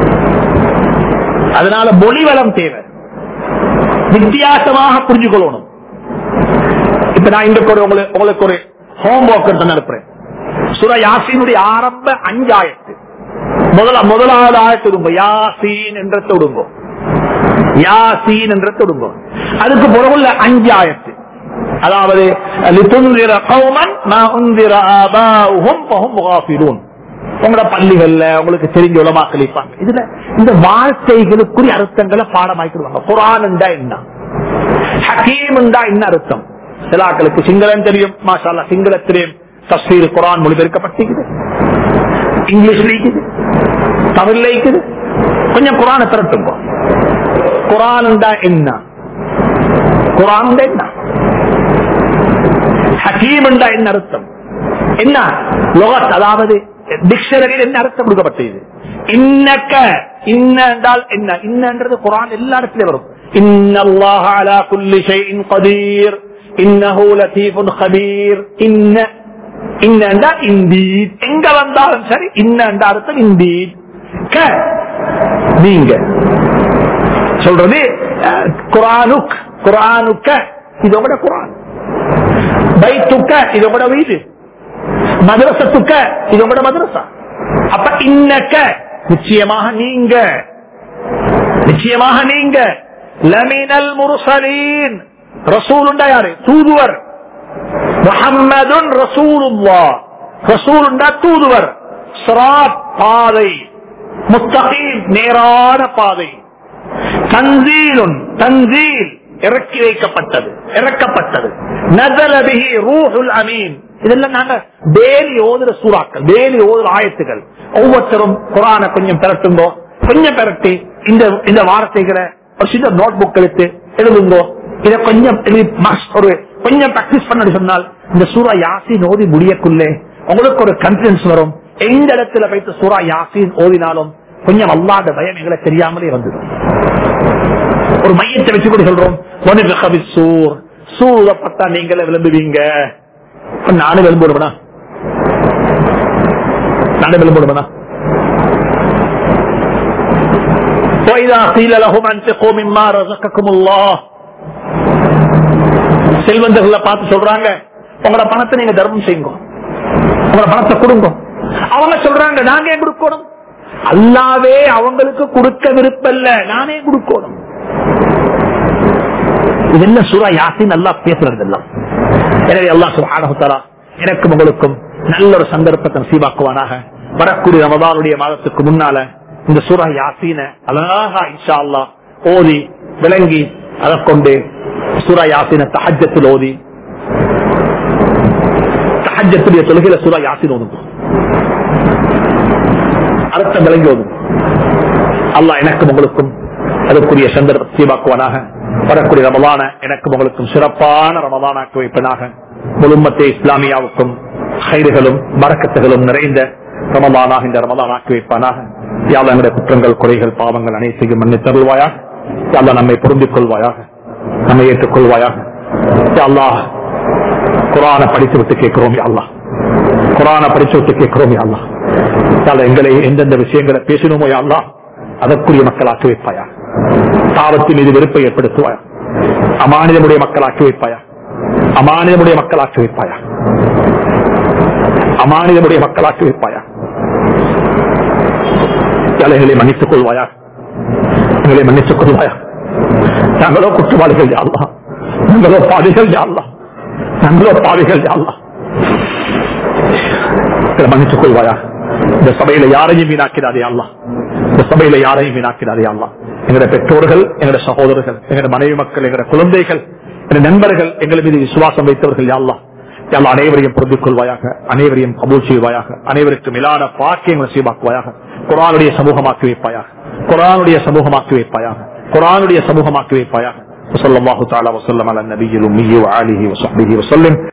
அதனால மொழி வளம் தேவை வித்தியாசமாக புரிஞ்சு கொள்ளணும் இப்ப நான் இங்க ஒரு உங்களுக்கு உங்களுக்கு ஒரு ஹோம் ஒர்க் எடுத்து அனுப்புறேன் சுர யாசினுடைய ஆரம்ப அஞ்சாயத்து முதல முதலாவது ஆயத்து விடுங்க யாசீன் என்ற தொடுங்கோ யாசீன் என்ற தொடுங்கோ அதுக்கு பிறகுள்ள அஞ்சாயத்து அதாவது லிதுன்திர கௌமன் மா உந்திர ஆபாஉஹும் ஃபஹும் முகாஃபிலூன் உங்களோட பள்ளிகள்ல உங்களுக்கு தெரிஞ்ச உலமாக்கள் இருப்பாங்க இதுல இந்த வார்த்தைகளுக்குரிய அர்த்தங்களை பாடமாக்கிடுவாங்க குரான் என்ன ஹக்கீம் என்ன அர்த்தம் சிலாக்களுக்கு சிங்களம் தெரியும் மாஷால்லா சிங்களத்திலேயும் தஸ்வீர் குரான் மொழிபெயர்க்கப்பட்டிருக்குது இங்கிலீஷ்ல இருக்குது தமிழ்ல இருக்குது கொஞ்சம் குரானை திரட்டுங்க குரான் என்ன குரான் என்ன ஹக்கீம் என்ன அர்த்தம் என்ன லோகத் அதாவது டிக்ஷனரியில் என்ன அர்த்தம் கொடுக்கப்பட்டது இன்னக்க இன்ன என்றால் என்ன இன்னன்றது குரான் எல்லா இடத்துலயும் வரும் இன்னல்லாஹ அலா குல்லி ஷைஇன் கதீர் இன்னஹு லதீஃபுன் கபீர் இன்ன இன்னண்டா இந்தீத் எங்க வந்தாலும் சரி இன்னண்டா அர்த்தம் இந்தீத் க நீங்க சொல்றது அஹ், குரானுக் குரானுக்க இது உங்களோட குரான் பைத்துக்க இது உங்களோட வீடு மதரசத்துக்க இது உங்களோட மதரசா அப்ப இன்னக்க நிச்சயமாக நீங்க நிச்சயமாக நீங்க லமினல் முருசலீன் ரசூலுண்டா யாரு தூதுவர் முஹம்மதுன் ரசூலுல்லா ரசூலுண்டா தூதுவர் சிராத் பாதை முஸ்தகீம் நேரான பாதை தன்சீலுன் தன்சீல் இறக்கி வைக்கப்பட்டது இறக்கப்பட்டது நதலபிஹி ரூஹுல் அமீன் இதெல்லாம் நாங்க டெய்லி ஓதுற சூறாக்கள் டெய்லி ஓதுற ஆயத்துகள் ஒவ்வொருத்தரும் குரானை கொஞ்சம் பெரட்டுங்கோ கொஞ்சம் பெரட்டி இந்த இந்த வார்த்தைகளை ஒரு சின்ன நோட் புக் எடுத்து எழுதுங்கோ இதை கொஞ்சம் எழுதி mass- ஒரு கொஞ்சம் பிராக்டிஸ் பண்ண சொன்னால் இந்த சூறா யாசின் ஓதி முடியக்குள்ளே உங்களுக்கு ஒரு கான்பிடன்ஸ் வரும் எந்த இடத்துல வைத்து சூறா யாசின் ஓதினாலும் கொஞ்சம் அல்லாத பயம் எங்களை தெரியாமலே வந்துடும் ஒரு மையத்தை வச்சு கூட சொல்றோம் "வனிஃப ஃபிஸ் சூர் சூழப்பட்டா நீங்களே விளம்புவீங்க அப்ப நானும் விளம்புடுவனா நானும் விளம்புடுவனா وإذا قيل لهم أنفقوا مما رزقكم الله செல்வந்தர்களை பார்த்து சொல்றாங்க உங்களோட பணத்தை நீங்க தர்மம் செய்யுங்க உங்களோட பணத்தை கொடுங்க அவங்க சொல்றாங்க நாங்க ஏன் கொடுக்கணும் அல்லாவே அவங்களுக்கு கொடுக்க விருப்பல்ல நானே கொடுக்கணும் இதெல்லாம் சூரா யாசின் நல்லா பேசுறது எல்லாம் எனவே அல்லா சுபானகுத்தாரா எனக்கும் உங்களுக்கும் நல்ல ஒரு சந்தர்ப்பத்தை நசீபாக்குவானாக வரக்கூடிய ரமதானுடைய மாதத்துக்கு முன்னால இந்த சூரா யாசீன அழகா இன்ஷா அல்லா ஓதி விளங்கி அதை கொண்டு சூரா யாசீன தஹஜத்தில் ஓதி தஹஜத்துடைய தொழுகையில சூரா யாசின் ஓதும் அர்த்தம் விளங்கி ஓதும் அல்லாஹ் எனக்கும் உங்களுக்கும் அதற்குரிய சந்தர்ப்ப சீவாக்குவானாக வரக்கூடிய ரமலான எனக்கும் உங்களுக்கும் சிறப்பான ரமலானாக்கு வைப்பனாக முழுமத்தை இஸ்லாமியாவுக்கும் ஹைடுகளும் மறக்கத்துகளும் நிறைந்த ரமலானாக இந்த ரமலானாக்கி வைப்பானாக யாழ் எங்களுடைய குற்றங்கள் குறைகள் பாவங்கள் அனைத்தையும் மன்னித் தருள்வாயாக யாழ்லா நம்மை பொருந்திக் கொள்வாயாக நம்மை ஏற்றுக்கொள்வாயாக அல்லாஹ் குரான படித்து விட்டு கேட்கிறோம் அல்லா குரான படிச்சு விட்டு கேட்கிறோம் அல்லா யாழ் எங்களை எந்தெந்த விஷயங்களை பேசினோமோ அல்லா அதற்குரிய மக்களாக்கி வைப்பாயா தாவத்தின் மீது வெறுப்பை ஏற்படுத்துவாயா அமானிதமுடைய மக்களாக்கி வைப்பாயா அமானிதமுடைய மக்களாக்கி வைப்பாயா அமானிதமுடைய மக்களாக்கி வைப்பாயா எங்களை மன்னித்துக் கொள்வாயா எங்களை மன்னித்துக் கொள்வாயா நாங்களோ குற்றவாளிகள் யாழ்லா நாங்களோ பாவிகள் யாழ்லா நாங்களோ பாவிகள் யாழ்லா எங்களை மன்னித்துக் கொள்வாயா இந்த சபையில யாரையும் வீணாக்கிறாதே அல்லா இந்த சபையில யாரையும் வீணாக்கிறாதே அல்லா எங்களுடைய பெற்றோர்கள் எங்களுடைய சகோதரர்கள் எங்களுடைய மனைவி மக்கள் எங்களுடைய குழந்தைகள் எங்களுடைய நண்பர்கள் எங்கள் மீது விசுவாசம் வைத்தவர்கள் யாழ்லா எல்லா அனைவரையும் பொருந்திக் கொள்வாயாக அனைவரையும் கபூல் செய்வாயாக அனைவருக்கும் மேலான பாக்கியங்களை சீவாக்குவாயாக குரானுடைய சமூகமாக்கி வைப்பாயாக குரானுடைய சமூகமாக்கி வைப்பாயாக குரானுடைய சமூகமாக்கி வைப்பாயாக وصلى الله تعالى وسلم على النبي الأمي وآله وصحبه وسلم